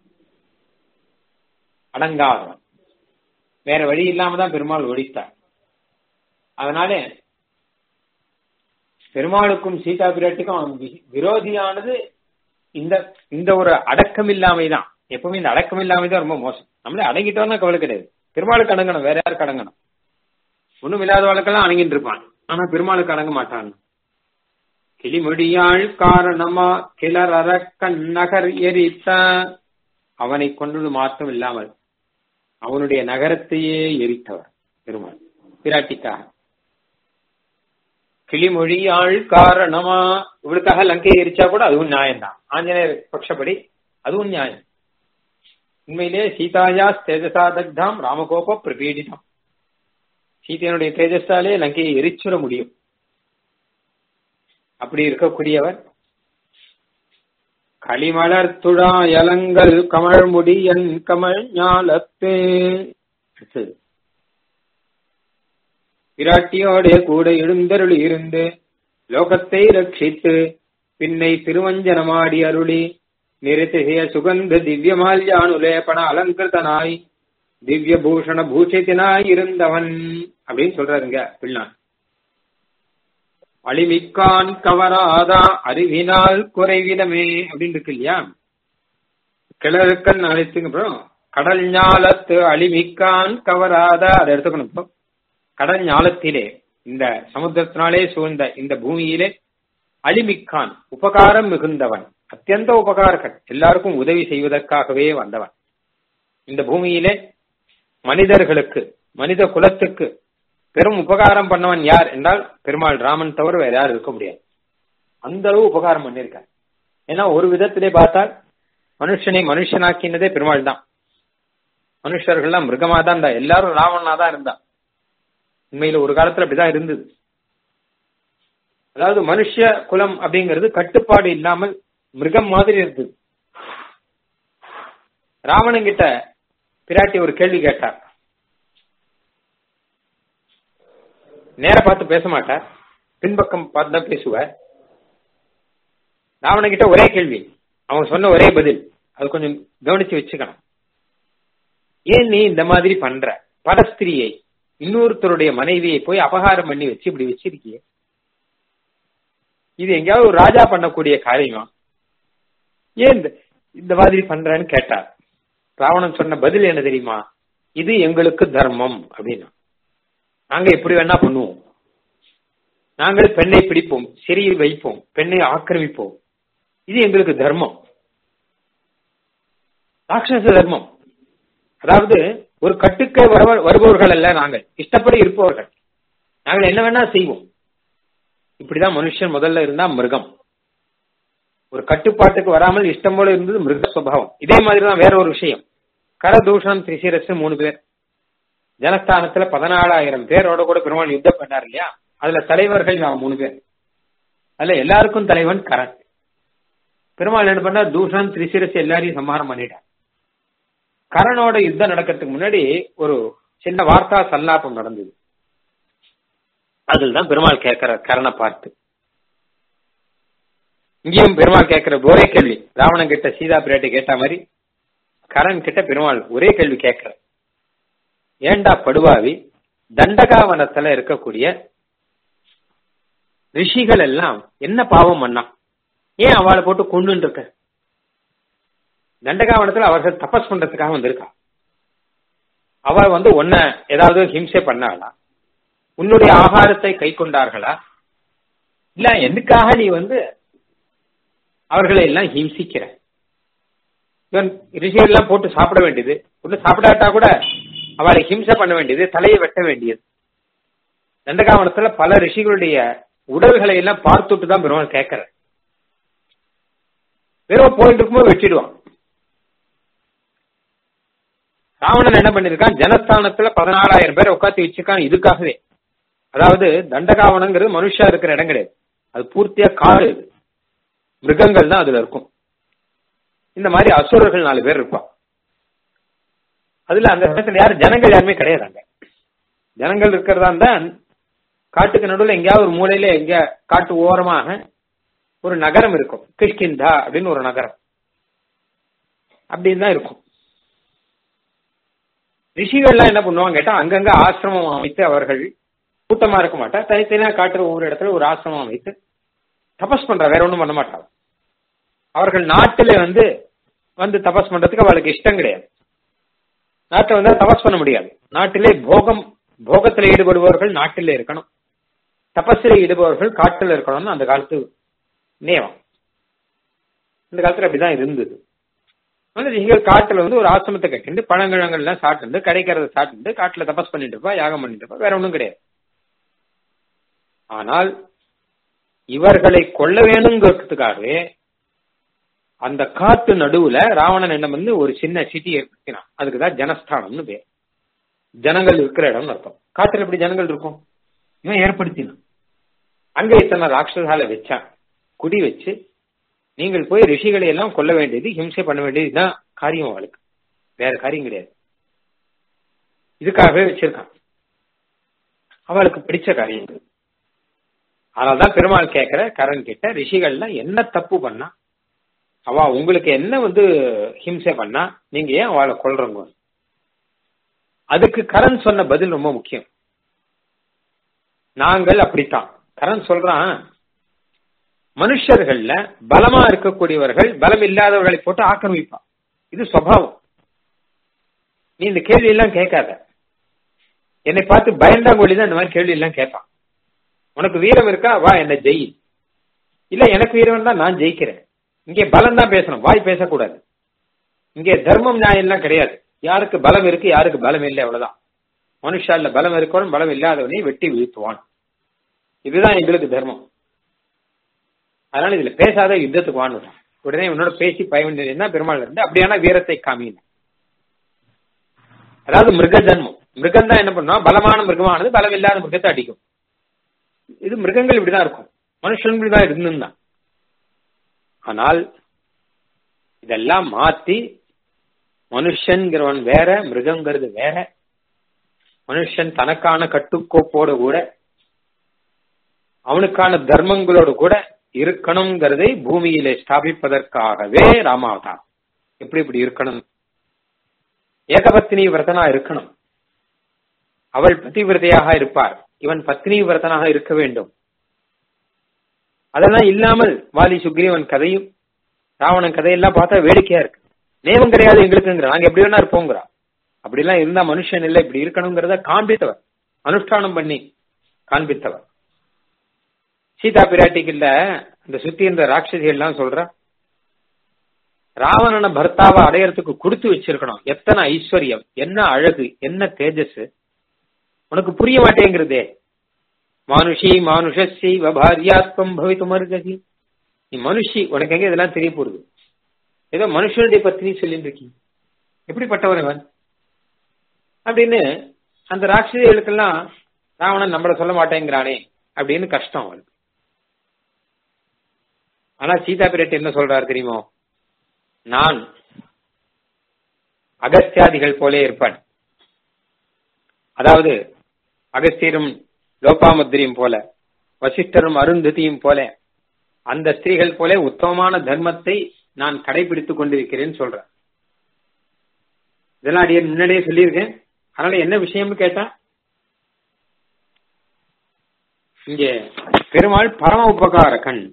அடங்காதவன் வேற வழி இல்லாம தான் பெருமாள் ஒழித்தார் அதனால பெருமாளுக்கும் சீதா பிராட்டிக்கும் அவன் விரோதியானது இந்த இந்த ஒரு அடக்கம் இல்லாமை தான் எப்பவுமே இந்த அடக்கம் இல்லாமை தான் ரொம்ப மோசம் நம்மளே அடங்கிட்டோம்னா கவலை கிடையாது பெருமாளுக்கு அடங்கணும் வேற யாருக்கு அடங்கணும் ஒண்ணும் இல்லாதவளுக்கெல்லாம் அணங்கிட்டு இருப்பான் ஆனா பெருமாளுக்கு அடங்க மாட்டான் கிளிமொழியாள் காரணமா கிளர் அரக்கன் நகர் எரித்த அவனை கொண்டது மாற்றம் இல்லாமல் அவனுடைய நகரத்தையே எரித்தவர் பெருமாள் பிராட்டிக்காக கிளிமொழியாள் காரணமா இவளுக்காக லங்கையை எரிச்சா கூட அதுவும் நியாயம்தான் ஆஞ்சநேயர் பட்சப்படி அதுவும் நியாயம் உண்மையிலே சீதாயா தேஜசா தக்தாம் ராமகோப பிரபீடிதம் சீதையனுடைய தேஜஸாலே லங்கையை எரிச்சுட முடியும் அப்படி இருக்கக்கூடியவர் களிமலர் துழாயலங்கள் கமழ் முடியன் கமழ் ஞாலத்தே விராட்டியோடே கூட எழுந்தருளி இருந்து லோகத்தை ரட்சித்து பின்னை திருவஞ்சனமாடி அருளி நிறுத்திய சுகந்த திவ்ய மால்யானுலேபண அலங்கிருத்தனாய் திவ்ய பூஷண பூஷித்தினாய் இருந்தவன் அப்படின்னு சொல்றாருங்க பிள்ளான் அழிமிக்கான் கவராதா அறிவினால் குறைவிடமே அப்படின்னு இருக்கு இல்லையா கிழக்கன் அழைத்துங்க அப்புறம் கடல் ஞாலத்து அழிமிக்கான் கவராதா அதை எடுத்துக்கணும் இப்போ கடல் ஞாலத்திலே இந்த சமுத்திரத்தினாலே சூழ்ந்த இந்த பூமியிலே அழிமிக்கான் உபகாரம் மிகுந்தவன் அத்தியந்த உபகாரகன் எல்லாருக்கும் உதவி செய்வதற்காகவே வந்தவன் இந்த பூமியிலே மனிதர்களுக்கு மனித குலத்துக்கு பெரும் உபகாரம் பண்ணவன் யார் என்றால் பெருமாள் ராமன் தவிர வேற யாரும் இருக்க முடியாது அந்த அளவு உபகாரம் பண்ணிருக்கார் ஏன்னா ஒரு விதத்திலே பார்த்தால் மனுஷனை மனுஷனாக்கினதே பெருமாள் தான் மனுஷர்கள்லாம் மிருகமா தான் இருந்தா எல்லாரும் ராவணனா தான் இருந்தா உண்மையில ஒரு காலத்துல அப்படிதான் இருந்தது அதாவது மனுஷ குலம் அப்படிங்கிறது கட்டுப்பாடு இல்லாமல் மிருகம் மாதிரி இருந்தது ராவணன் கிட்ட பிராட்டி ஒரு கேள்வி கேட்டார் நேர பார்த்து பேச மாட்டார் பின்பக்கம் பார்த்து தான் பேசுவார் ராவணன் கிட்ட ஒரே கேள்வி அவன் சொன்ன ஒரே பதில் அது கொஞ்சம் கவனிச்சு வச்சுக்கணும் ஏன் நீ இந்த மாதிரி பண்ற பரஸ்திரியை இன்னொருத்தருடைய மனைவியை போய் அபகாரம் பண்ணி வச்சு இப்படி வச்சிருக்கிய இது எங்கேயாவது ஒரு ராஜா பண்ணக்கூடிய காரியமா ஏன் இந்த இந்த மாதிரி பண்றேன்னு கேட்டார் ராவணன் சொன்ன பதில் என்ன தெரியுமா இது எங்களுக்கு தர்மம் அப்படின்னா நாங்க எப்படி வேணா பண்ணுவோம் நாங்கள் பெண்ணை பிடிப்போம் சிறையில் வைப்போம் பெண்ணை ஆக்கிரமிப்போம் இது எங்களுக்கு தர்மம் ராட்சச தர்மம் அதாவது ஒரு கட்டுக்கு வருபவர்கள் அல்ல நாங்கள் இஷ்டப்படி இருப்பவர்கள் நாங்கள் என்ன வேணா செய்வோம் இப்படிதான் மனுஷன் முதல்ல இருந்தா மிருகம் ஒரு கட்டுப்பாட்டுக்கு வராமல் இஷ்டம் போல இருந்தது மிருக சுபாவம் இதே மாதிரிதான் வேற ஒரு விஷயம் கரதூஷணம் திசிரஸ் மூணு பேர் ஜனஸ்தானத்துல பதினாலாயிரம் பேரோட கூட பெருமாள் யுத்தம் பண்ணார் இல்லையா அதுல தலைவர்கள் நான் மூணு பேர் அதுல எல்லாருக்கும் தலைவன் கரண் பெருமாள் என்ன பண்ணார் தூஷன் திரிசிரஸ் எல்லாரையும் சம்ஹாரம் பண்ணிட்டார் கரணோட யுத்தம் நடக்கிறதுக்கு முன்னாடி ஒரு சின்ன வார்த்தா சல்லாபம் நடந்தது அதில் தான் பெருமாள் கேட்கிற கரணை பார்த்து இங்கேயும் பெருமாள் கேட்கிற ஒரே கேள்வி ராவணன் கிட்ட சீதா பிராட்டி கேட்ட மாதிரி கரண் கிட்ட பெருமாள் ஒரே கேள்வி கேட்கிற ஏண்டா படுவாவி தண்டகாவனத்துல இருக்கக்கூடிய ரிஷிகள் எல்லாம் என்ன பாவம் பண்ணா ஏன் அவளை போட்டு கொண்டு இருக்க தண்டகாவனத்துல அவர்கள் தபஸ் பண்றதுக்காக வந்திருக்கா அவள் வந்து உன்ன ஏதாவது ஹிம்சை பண்ணாளா உன்னுடைய ஆகாரத்தை கை கொண்டார்களா இல்ல எதுக்காக நீ வந்து அவர்களை எல்லாம் ஹிம்சிக்கிற இவன் ரிஷிகள் எல்லாம் போட்டு சாப்பிட வேண்டியது ஒண்ணு சாப்பிடாட்டா கூட அவளை ஹிம்சை பண்ண வேண்டியது தலையை வெட்ட வேண்டியது தண்டகாவனத்துல பல ரிஷிகளுடைய உடல்களை எல்லாம் பார்த்துட்டு தான் பெருமாள் கேட்கிற வெறும் போயிட்டு இருக்கும்போது வெட்டிடுவான் ராவணன் என்ன பண்ணிருக்கான் ஜனஸ்தானத்துல பதினாலாயிரம் பேரை உட்காந்து வச்சிருக்கான் இதுக்காகவே அதாவது தண்டகாவனங்கிறது மனுஷா இருக்கிற இடம் கிடையாது அது பூர்த்தியா காடு மிருகங்கள் தான் அதுல இருக்கும் இந்த மாதிரி அசுரர்கள் நாலு பேர் இருப்பான் அதுல அந்த இடத்துல யாரும் ஜனங்கள் யாருமே கிடையாது அங்க ஜனங்கள் இருக்கிறதா இருந்தா காட்டுக்கு நடுவில் எங்கேயாவது ஒரு மூலையில எங்க காட்டு ஓரமாக ஒரு நகரம் இருக்கும் கிஷ்கிந்தா அப்படின்னு ஒரு நகரம் அப்படின்னு தான் இருக்கும் ரிஷிகள்லாம் என்ன பண்ணுவாங்க கேட்டா அங்கங்க ஆசிரமம் அமைத்து அவர்கள் கூட்டமா இருக்க மாட்டா தனித்தனியா காட்டுற ஒவ்வொரு இடத்துல ஒரு ஆசிரமம் அமைத்து தபஸ் பண்ற வேற ஒன்றும் பண்ண மாட்டாங்க அவர்கள் நாட்டில வந்து வந்து தபஸ் பண்றதுக்கு அவளுக்கு இஷ்டம் கிடையாது நாட்டை வந்தா தபஸ் பண்ண முடியாது நாட்டிலே போகம் போகத்தில் ஈடுபடுபவர்கள் நாட்டிலே இருக்கணும் தபஸில் ஈடுபவர்கள் காட்டில் இருக்கணும்னு அந்த காலத்து நியமம் இந்த காலத்துல அப்படிதான் இருந்தது வந்து நீங்கள் காட்டுல வந்து ஒரு ஆசிரமத்தை கட்டிட்டு பழங்கிழங்கள்லாம் சாப்பிட்டு கிடைக்கிறத சாப்பிட்டு காட்டுல தபஸ் பண்ணிட்டு இருப்பா யாகம் பண்ணிட்டு இருப்பா வேற ஒண்ணும் கிடையாது ஆனால் இவர்களை கொல்ல வேணுங்கிறதுக்காகவே அந்த காத்து நடுவுல ராவணன் என்ன வந்து ஒரு சின்ன சிட்டி ஏற்படுத்தினான் அதுக்குதான் ஜனஸ்தானம்னு பேர் ஜனங்கள் இருக்கிற இடம்னு அர்த்தம் காட்டுல எப்படி ஜனங்கள் இருக்கும் இவன் ஏற்படுத்தினான் அங்க இத்தனை ராட்சசால வச்சான் குடி வச்சு நீங்கள் போய் ரிஷிகளை எல்லாம் கொல்ல வேண்டியது ஹிம்சை பண்ண வேண்டியது இதுதான் காரியம் அவளுக்கு வேற காரியம் கிடையாது இதுக்காகவே வச்சிருக்கான் அவளுக்கு பிடிச்ச காரியம் இது அதனால்தான் பெருமாள் கேட்கிற கரண் கிட்ட ரிஷிகள்லாம் என்ன தப்பு பண்ணா அவ உங்களுக்கு என்ன வந்து ஹிம்சை பண்ணா நீங்க ஏன் அவளை கொல்றங்க அதுக்கு கரண் சொன்ன பதில் ரொம்ப முக்கியம் நாங்கள் அப்படித்தான் கரண் சொல்றான் மனுஷர்கள்ல பலமா இருக்கக்கூடியவர்கள் பலம் இல்லாதவர்களை போட்டு ஆக்கிரமிப்பான் இது சுவாவம் நீ இந்த கேள்வி எல்லாம் கேட்காத என்னை பார்த்து பயந்தாங்கொழி தான் இந்த மாதிரி கேள்வி எல்லாம் கேட்பான் உனக்கு வீரம் இருக்கா வா என்ன ஜெயி இல்ல எனக்கு வீரம் தான் நான் ஜெயிக்கிறேன் இங்கே பலம் தான் பேசணும் வாய் பேசக்கூடாது இங்கே தர்மம் நியாயம் எல்லாம் கிடையாது யாருக்கு பலம் இருக்கு யாருக்கு பலம் இல்லை அவ்வளவுதான் மனுஷால பலம் இருக்கவன் பலம் இல்லாதவனை வெட்டி வீழ்த்துவான் இதுதான் எங்களுக்கு தர்மம் அதனால இதுல பேசாத யுத்தத்துக்கு வான்னு உடனே உன்னோட பேசி பயன் பெருமாள் இருந்து அப்படியான வீரத்தை காமின அதாவது மிருக ஜன்மம் மிருகம் தான் என்ன பண்ணும் பலமான மிருகமானது பலம் இல்லாத மிருகத்தை அடிக்கும் இது மிருகங்கள் இப்படிதான் இருக்கும் மனுஷன்கள் தான் இருந்துதான் ஆனால் இதெல்லாம் மாத்தி மனுஷன்கிறவன் வேற மிருகங்கிறது வேற மனுஷன் தனக்கான கட்டுக்கோப்போடு கூட அவனுக்கான தர்மங்களோடு கூட இருக்கணுங்கிறதை பூமியிலே ஸ்தாபிப்பதற்காகவே ராமாவதாரம் எப்படி இப்படி இருக்கணும் ஏகபத்தினி விரதனா இருக்கணும் அவள் பதிவிரதையாக இருப்பார் இவன் பத்னி விரதனாக இருக்க வேண்டும் அதெல்லாம் இல்லாமல் வாலி சுக்ரீவன் கதையும் ராவணன் கதையெல்லாம் பார்த்தா வேடிக்கையா இருக்கு நேமம் கிடையாது எங்களுக்குங்கிற நாங்க எப்படி வேணா இருப்போங்கிறா அப்படிலாம் இருந்தா மனுஷன் இல்லை இப்படி இருக்கணுங்கிறத காண்பித்தவர் அனுஷ்டானம் பண்ணி காண்பித்தவர் சீதா பிராட்டிக்கு இல்ல இந்த சுத்தி இருந்த ராட்சசிகள் எல்லாம் சொல்ற ராவணன பர்த்தாவை அடையறதுக்கு கொடுத்து வச்சிருக்கணும் எத்தனை ஐஸ்வர்யம் என்ன அழகு என்ன தேஜஸ் உனக்கு புரிய மாட்டேங்கிறதே மானுஷி மானுஷி பாரியாத்வம் பவித்து மருகசி நீ மனுஷி உனக்கு எங்க இதெல்லாம் தெரிய போறது ஏதோ மனுஷனுடைய பத்தினி சொல்லிட்டு இருக்கீங்க எப்படிப்பட்டவன் இவன் அப்படின்னு அந்த ராட்சசிகளுக்கெல்லாம் ராவணன் நம்மள சொல்ல மாட்டேங்கிறானே அப்படின்னு கஷ்டம் அவனுக்கு ஆனா சீதா பிராட்டி என்ன சொல்றாரு தெரியுமோ நான் அகஸ்தியாதிகள் போலே இருப்பான் அதாவது அகஸ்தியரும் லோபாமுத்திரியும் போல வசிஷ்டரும் அருந்ததியும் போல அந்த ஸ்திரீகள் போல உத்தமமான தர்மத்தை நான் கடைபிடித்துக் கொண்டிருக்கிறேன்னு சொல்றேன் இதெல்லாம் அடியே முன்னாடியே சொல்லியிருக்கேன் அதனால என்ன விஷயம்னு கேட்டா இங்கே பெருமாள் பரம உபகார கண்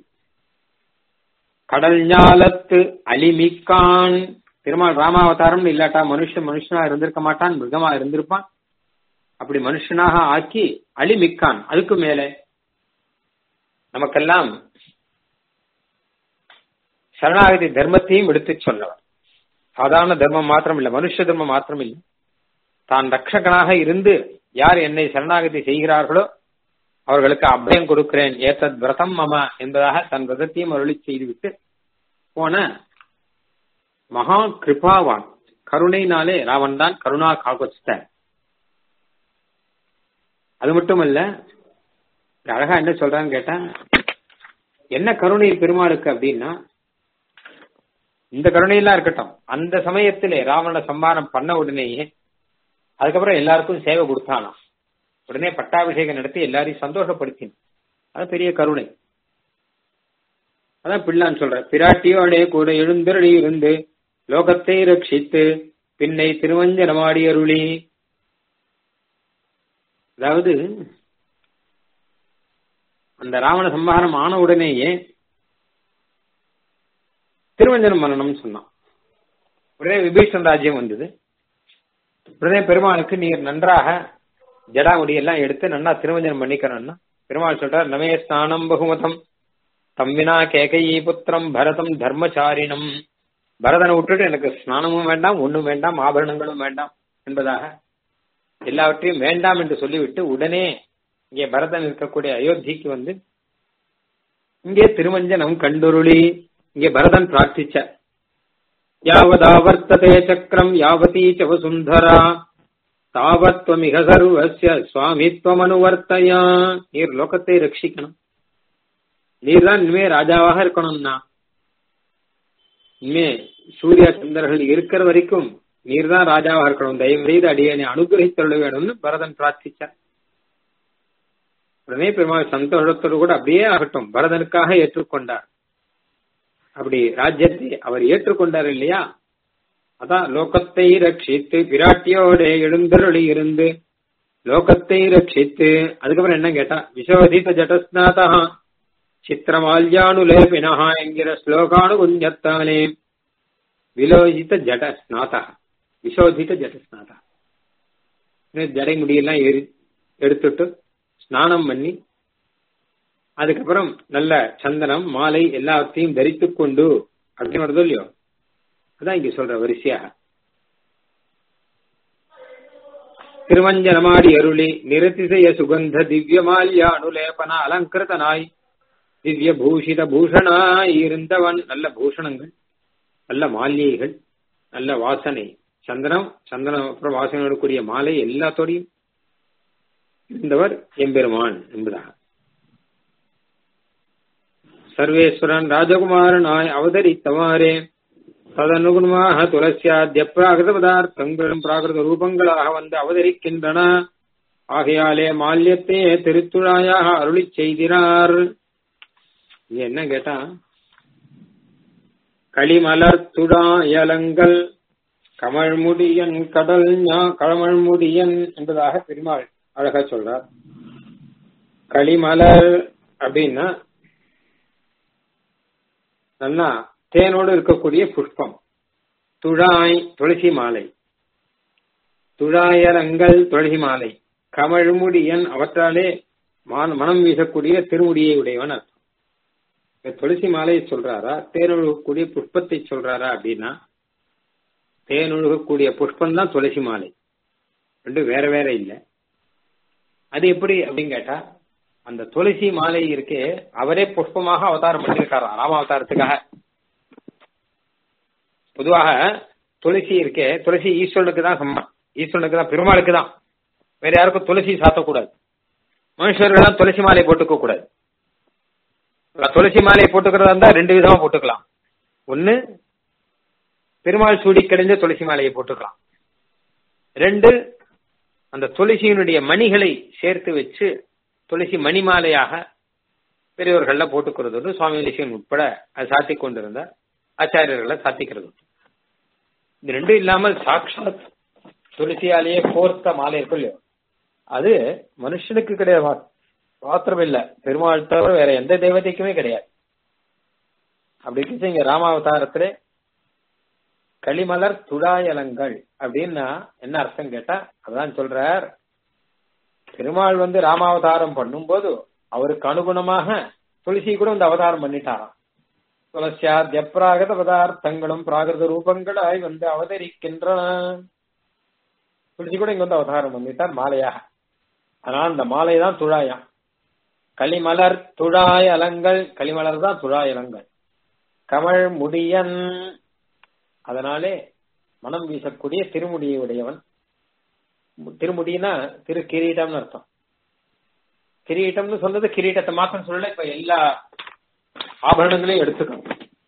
கடல் ஞாலத்து அலிமிக்கான் பெருமாள் ராமாவதாரம் இல்லாட்டா மனுஷன் மனுஷனா இருந்திருக்க மாட்டான் மிருகமா இருந்திருப்பான் அப்படி மனுஷனாக ஆக்கி அழிமிக்கான் அதுக்கு மேலே நமக்கெல்லாம் சரணாகதி தர்மத்தையும் எடுத்து சொன்னவர் சாதாரண தர்மம் மாத்திரம் இல்ல மனுஷ தர்மம் மாத்திரம் இல்லை தான் ரட்சகனாக இருந்து யார் என்னை சரணாகதி செய்கிறார்களோ அவர்களுக்கு அபயம் கொடுக்கிறேன் ஏத்தத் விரதம் மம என்பதாக தன் விரதத்தையும் அருளி செய்துவிட்டு போன மகா கிருபாவான் கருணைனாலே ராவன் தான் கருணா காகோச்சிட்டார் அது மட்டும் இல்ல அழகா என்ன சொல்றான்னு கேட்டா என்ன கருணை பெருமாளுக்கு அப்படின்னா இந்த கருணையெல்லாம் இருக்கட்டும் அந்த சமயத்திலே ராவண சம்மானம் பண்ண உடனேயே அதுக்கப்புறம் எல்லாருக்கும் சேவை கொடுத்தானா உடனே பட்டாபிஷேகம் நடத்தி எல்லாரையும் சந்தோஷப்படுத்தின அது பெரிய கருணை அதான் பிள்ளான்னு சொல்ற பிராட்டியோடே கூட எழுந்தருளி இருந்து லோகத்தை ரட்சித்து பின்னை திருவஞ்சனமாடி அருளி அதாவது அந்த ராவண சம்ஹாரம் ஆன உடனேயே திருவஞ்சனம் பண்ணணும்னு சொன்னான் உடனே விபீஷன் ராஜ்யம் வந்தது உடனே பெருமாளுக்கு நீர் நன்றாக ஜடாமுடி எல்லாம் எடுத்து நன்னா திருமஞ்சனம் பண்ணிக்கணும்னா பெருமாள் சொல்றார் நமே ஸ்நானம் பகுமதம் தம்வினா கேகையி புத்திரம் பரதம் தர்மச்சாரினம் பரதனை விட்டுட்டு எனக்கு ஸ்நானமும் வேண்டாம் ஒண்ணும் வேண்டாம் ஆபரணங்களும் வேண்டாம் என்பதாக எல்லாவற்றையும் வேண்டாம் என்று சொல்லிவிட்டு உடனே இங்கே பரதன் இருக்கக்கூடிய அயோத்திக்கு வந்து இங்கே திருமஞ்சனம் கண்டுருளி இங்கே பரதன் பிரார்த்திச்ச யாவதாவர்த்ததே சக்கரம் யாவதீ ச வசுந்தரா தாவத்வமிக சர்வஸ்ய சுவாமித்வம் அனுவர்த்தயா நீர் லோகத்தை ரட்சிக்கணும் நீர் தான் இனிமே ராஜாவாக இருக்கணும்னா இனிமே சூரிய சந்திரர்கள் இருக்கிற வரைக்கும் நீர் தான் ராஜாவாக இருக்கணும் தயவு செய்து அடியனை அனுகிரகித்தருள வேணும்னு பரதன் பிரார்த்திச்சார் உடனே பெருமாள் சந்தோஷத்தோடு கூட அப்படியே ஆகட்டும் பரதனுக்காக ஏற்றுக்கொண்டார் அப்படி ராஜ்யத்தை அவர் ஏற்றுக்கொண்டார் இல்லையா அதான் லோகத்தை ரட்சித்து பிராட்டியோட எழுந்தருளி இருந்து லோகத்தை ரட்சித்து அதுக்கப்புறம் என்ன கேட்டா விசோதித ஜடஸ்நாதா சித்திரமால்யானுலேபினா என்கிற ஸ்லோகானு குஞ்சத்தானே விலோஜித ஜடஸ்நாதா விசோதித ஜடஸ்நாதா ஜடை முடியெல்லாம் எரி எடுத்துட்டு ஸ்நானம் பண்ணி அதுக்கப்புறம் நல்ல சந்தனம் மாலை எல்லாத்தையும் தரித்துக் கொண்டு அப்படின்னு வருதோ இல்லையோ அதான் இங்க சொல்ற வரிசையாக திருமஞ்சனமாடி அருளி நிறதிசய சுகந்த திவ்ய மால்யானுலேபன அலங்கிருதனாய் திவ்ய பூஷித பூஷணாய் இருந்தவன் நல்ல பூஷணங்கள் நல்ல மால்யைகள் நல்ல வாசனை சந்தனம் சந்தனம் அப்புறம் வாசனையோடு கூடிய மாலை எல்லாத்தோடையும் இருந்தவர் எம்பெருமான் என்பதாக சர்வேஸ்வரன் ராஜகுமாரனாய் அவதரித்தவாறே ததனுகுணமாக துளசியாத்திய பிராகிருத பதார்த்தங்களும் பிராகிருத ரூபங்களாக வந்து அவதரிக்கின்றன ஆகையாலே மால்யத்தே திருத்துழாயாக அருளி செய்கிறார் இங்க என்ன கேட்டா களிமலர் துடாயலங்கள் கமழ்முடியன் கடல் கமழ்முடியன் என்பதாக பெருமாள் அழகா சொல்றார் களிமலர் அப்படின்னா நல்லா தேனோடு இருக்கக்கூடிய புஷ்பம் துழாய் துளசி மாலை துழாயரங்கள் துளசி மாலை கமழ்முடியன் அவற்றாலே மனம் வீசக்கூடிய திருமுடியை உடையவன் அர்த்தம் துளசி மாலையை சொல்றாரா தேனொழுகக்கூடிய புஷ்பத்தை சொல்றாரா அப்படின்னா தேனொழுகக்கூடிய புஷ்பம் தான் துளசி மாலை ரெண்டு வேற வேற இல்லை அது எப்படி அப்படின்னு கேட்டா அந்த துளசி மாலை இருக்கே அவரே புஷ்பமாக அவதாரம் பண்ணியிருக்காராம் ராம அவதாரத்துக்காக பொதுவாக துளசி இருக்கே துளசி ஈஸ்வரனுக்கு தான் சம்மம் ஈஸ்வரனுக்கு தான் பெருமாளுக்கு தான் வேற யாருக்கும் துளசி சாத்தக்கூடாது மனுஷர்கள்லாம் துளசி மாலை போட்டுக்க கூடாது துளசி மாலையை போட்டுக்கிறதா இருந்தா ரெண்டு விதமா போட்டுக்கலாம் ஒன்னு பெருமாள் சூடி கிடைஞ்ச துளசி மாலையை போட்டுக்கலாம் ரெண்டு அந்த துளசியினுடைய மணிகளை சேர்த்து வச்சு துளசி மணி மாலையாக பெரியவர்கள்ல போட்டுக்கிறது சுவாமி லிசியன் உட்பட அது சாத்தி கொண்டிருந்த ஆச்சாரியர்களை சாத்திக்கிறது இது ரெண்டும் இல்லாமல் சாட்சாத் துளசியாலேயே கோர்த்த மாலை இருக்கும் இல்லையோ அது மனுஷனுக்கு கிடையாது மாத்திரம் இல்ல பெருமாள் தவிர வேற எந்த தெய்வத்தைக்குமே கிடையாது அப்படி இருந்துச்சு இங்க ராமாவதாரத்துல களிமலர் துடாயலங்கள் அப்படின்னா என்ன அர்த்தம் கேட்டா அதான் சொல்றார் பெருமாள் வந்து ராமாவதாரம் பண்ணும்போது அவருக்கு அனுகுணமாக துளசி கூட வந்து அவதாரம் பண்ணிட்டாராம் துளசியா ஜப்ராகத பதார்த்தங்களும் பிராகிருத ரூபங்களாய் வந்து அவதரிக்கின்றன துளசி கூட இங்க வந்து அவதாரம் பண்ணிட்டார் மாலையாக ஆனா அந்த மாலை தான் துழாயாம் களிமலர் துழாய் அலங்கள் களிமலர் தான் துழாய் அலங்கள் கமல் முடியன் அதனாலே மனம் வீசக்கூடிய திருமுடியை உடையவன் திருமுடினா திரு கிரீட்டம்னு அர்த்தம் கிரீட்டம்னு சொல்றது கிரீட்டத்தை மாத்திரம் சொல்லல இப்ப எல்லா ஆபரணங்களையும் எடுத்துக்கணும்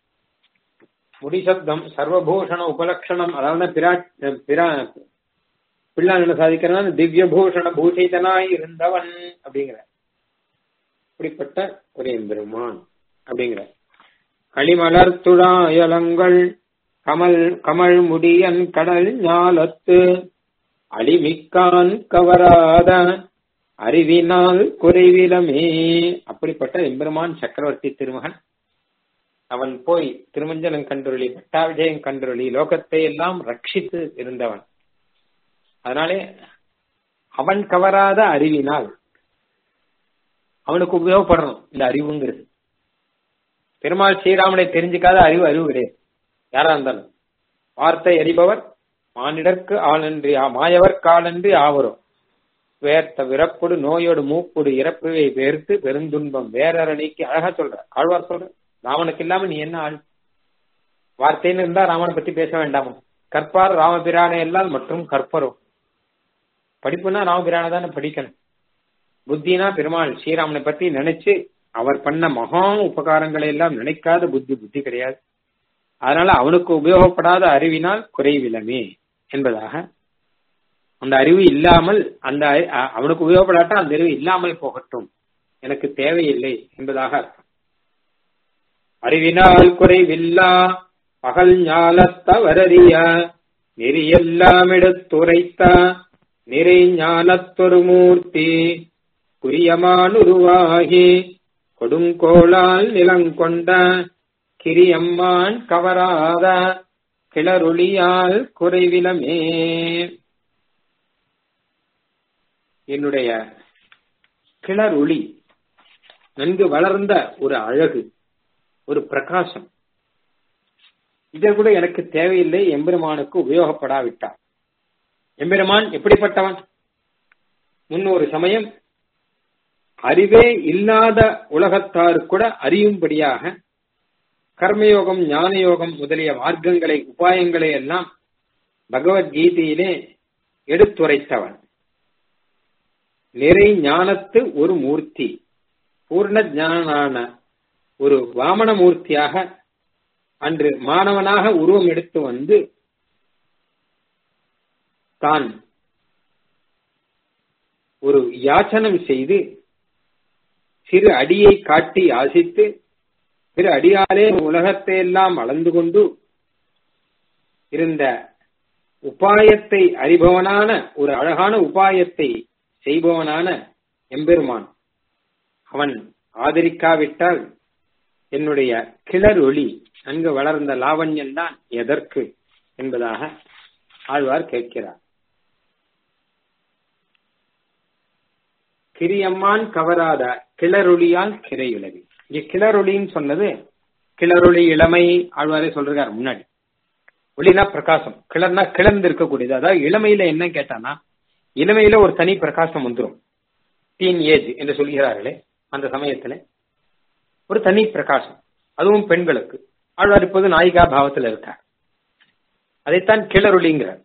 முடிசப்தம் சர்வபூஷண உபலட்சணம் அதாவது பிராட் பிரா பிள்ளான் என்ன சாதிக்கிறான் திவ்ய பூஷண பூஷிதனாய் இருந்தவன் அப்படிங்கிற இப்படிப்பட்ட ஒரு எம்பெருமான் அப்படிங்கிற களிமலர் துழாயலங்கள் கமல் கமல் முடியன் கடல் ஞாலத்து அடிமிக்கான் கவராத அறிவினால் குறைவிலமே அப்படிப்பட்ட எம்பெருமான் சக்கரவர்த்தி திருமகன் அவன் போய் திருமஞ்சனம் கண்டுருளி பட்டாபிஜயம் கண்டுருளி லோகத்தை எல்லாம் ரட்சித்து இருந்தவன் அதனாலே அவன் கவராத அறிவினால் அவனுக்கு உபயோகப்படணும் இந்த அறிவுங்கிறது பெருமாள் ஸ்ரீராமனை தெரிஞ்சுக்காத அறிவு அறிவு கிடையாது யாரா இருந்தாலும் வார்த்தை அறிபவர் மானிடர்க்கு ஆளன்றி மாயவர் காலன்றி ஆவரும் வேர்த்த விறப்பொடு நோயோடு மூப்பொடு இறப்புவை வேர்த்து பெருந்துன்பம் வேறற நீக்கி அழகா சொல்ற ஆழ்வார் சொல்ற ராமனுக்கு இல்லாம நீ என்ன ஆள் வார்த்தைன்னு இருந்தா ராமனை பத்தி பேச வேண்டாமா கற்பார் ராமபிரானை எல்லாம் மற்றும் கற்பரும் படிப்புனா ராமபிரானை தானே படிக்கணும் புத்தினா பெருமாள் ஸ்ரீராமனை பத்தி நினைச்சு அவர் பண்ண மகா உபகாரங்களை எல்லாம் நினைக்காத புத்தி புத்தி கிடையாது அதனால அவனுக்கு உபயோகப்படாத அறிவினால் குறைவிலமே என்பதாக அந்த அறிவு இல்லாமல் அந்த அவனுக்கு உபயோகப்படாட்டா அந்த அறிவு இல்லாமல் போகட்டும் எனக்கு தேவையில்லை என்பதாக அர்த்தம் அறிவினால் குறைவில்லா பகல் ஞாலத்தவரறிய நெறியெல்லாம் எடுத்துரைத்த நிறை ஞானத்தொரு மூர்த்தி குறியமானுருவாகி கொடுங்கோளால் நிலங்கொண்ட கிரியம்மான் கவராத கிளறுளியால் குறைவிலமே என்னுடைய கிளறுளி நன்கு வளர்ந்த ஒரு அழகு ஒரு பிரகாசம் இதை கூட எனக்கு தேவையில்லை எம்பெருமானுக்கு உபயோகப்படாவிட்டார் எம்பெருமான் எப்படிப்பட்டவன் முன்னொரு சமயம் அறிவே இல்லாத உலகத்தாரு கூட அறியும்படியாக கர்மயோகம் ஞானயோகம் முதலிய மார்க்கங்களை உபாயங்களை எல்லாம் பகவத்கீதையிலே எடுத்துரைத்தவன் நிறை ஞானத்து ஒரு மூர்த்தி பூர்ண ஞானான ஒரு வாமன மூர்த்தியாக அன்று மாணவனாக உருவம் எடுத்து வந்து தான் ஒரு யாச்சனம் செய்து சிறு அடியை காட்டி ஆசித்து திரு அடியாலே உலகத்தை எல்லாம் அளந்து கொண்டு இருந்த உபாயத்தை அறிபவனான ஒரு அழகான உபாயத்தை செய்பவனான எம்பெருமான் அவன் ஆதரிக்காவிட்டால் என்னுடைய கிளர் ஒளி நன்கு வளர்ந்த லாவண்யம் தான் எதற்கு என்பதாக ஆழ்வார் கேட்கிறார் கிரியம்மான் கவராத கிளரொளியால் கிரையுலவி இங்க கிளரொளின்னு சொன்னது கிளரொளி இளமை ஆழ்வாரே சொல்றாரு முன்னாடி ஒளினா பிரகாசம் கிளர்னா கிளர்ந்து இருக்கக்கூடியது அதாவது இளமையில என்ன கேட்டானா இளமையில ஒரு தனி பிரகாசம் வந்துடும் டீன் ஏஜ் என்று சொல்கிறார்களே அந்த சமயத்துல ஒரு தனி பிரகாசம் அதுவும் பெண்களுக்கு ஆழ்வார் இப்போது நாயிகா பாவத்தில் இருக்கார் அதைத்தான் கிளருளிங்கிறார்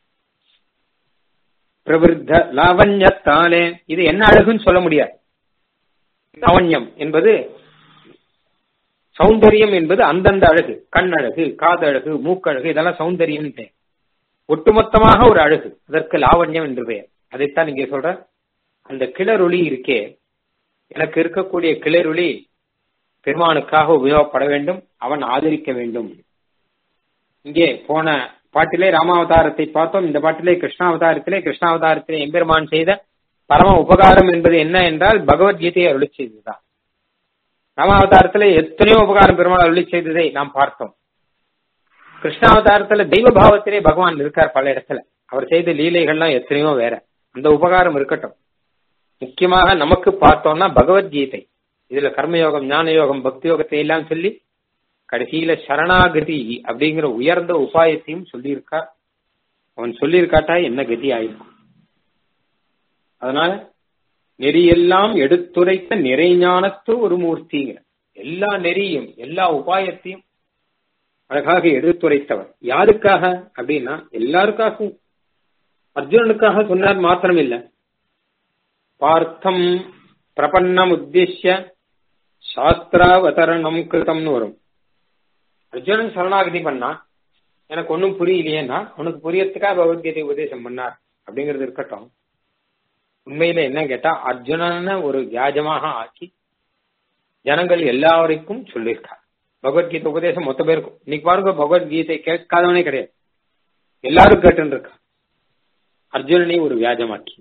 பிரவிருத்த லாவண்யத்தாலே இது என்ன அழகுன்னு சொல்ல முடியாது லாவண்யம் என்பது சௌந்தரியம் என்பது அந்தந்த அழகு கண் அழகு காதழகு மூக்கழகு இதெல்லாம் சௌந்தரியம் ஒட்டுமொத்தமாக ஒரு அழகு அதற்கு லாவண்யம் என்று பெயர் அதைத்தான் இங்கே சொல்ற அந்த கிளரொளி இருக்கே எனக்கு இருக்கக்கூடிய கிளரொளி பெருமானுக்காக உபயோகப்பட வேண்டும் அவன் ஆதரிக்க வேண்டும் இங்கே போன பாட்டிலே ராமாவதாரத்தை பார்த்தோம் இந்த பாட்டிலே கிருஷ்ணாவதாரத்திலே கிருஷ்ணாவதாரத்திலே எம்பெருமான் செய்த பரம உபகாரம் என்பது என்ன என்றால் பகவத்கீதையை அருளி செய்ததுதான் ராமாவதாரத்திலே எத்தனையோ உபகாரம் பெருமாள் அருளி செய்ததை நாம் பார்த்தோம் கிருஷ்ணாவதாரத்துல தெய்வ பாவத்திலே பகவான் இருக்கார் பல இடத்துல அவர் செய்த லீலைகள்லாம் எத்தனையோ வேற அந்த உபகாரம் இருக்கட்டும் முக்கியமாக நமக்கு பார்த்தோம்னா பகவத்கீதை இதுல கர்மயோகம் ஞான யோகம் பக்தி யோகத்தை எல்லாம் சொல்லி கடைசியில சரணாகதி அப்படிங்கிற உயர்ந்த உபாயத்தையும் சொல்லியிருக்கார் அவன் சொல்லியிருக்காட்டா என்ன கதி ஆயிருக்கும் அதனால நெறியெல்லாம் எடுத்துரைத்த நிறைஞானத்து ஒரு மூர்த்திங்கிற எல்லா நெறியும் எல்லா உபாயத்தையும் அழகாக எடுத்துரைத்தவர் யாருக்காக அப்படின்னா எல்லாருக்காகவும் அர்ஜுனனுக்காக சொன்னார் மாத்திரம் இல்ல பார்த்தம் பிரபன்னம் உத்திஷ்ய சாஸ்திராவதரணம் கிருதம்னு வரும் அர்ஜுனன் சரணாகதி பண்ணா எனக்கு ஒன்னும் புரியலையேன்னா அவனுக்கு புரியறதுக்காக பகவத்கீதை உபதேசம் பண்ணார் அப்படிங்கிறது இருக்கட்டும் உண்மையில என்ன கேட்டா அர்ஜுனன ஒரு வியாஜமாக ஆக்கி ஜனங்கள் எல்லாருக்கும் சொல்லியிருக்கார் பகவத்கீதை உபதேசம் மொத்த பேருக்கும் இன்னைக்கு பாருங்க பகவத்கீதை கேட்காதவனே கிடையாது எல்லாரும் கேட்டு இருக்கா அர்ஜுனனை ஒரு வியாஜமாக்கி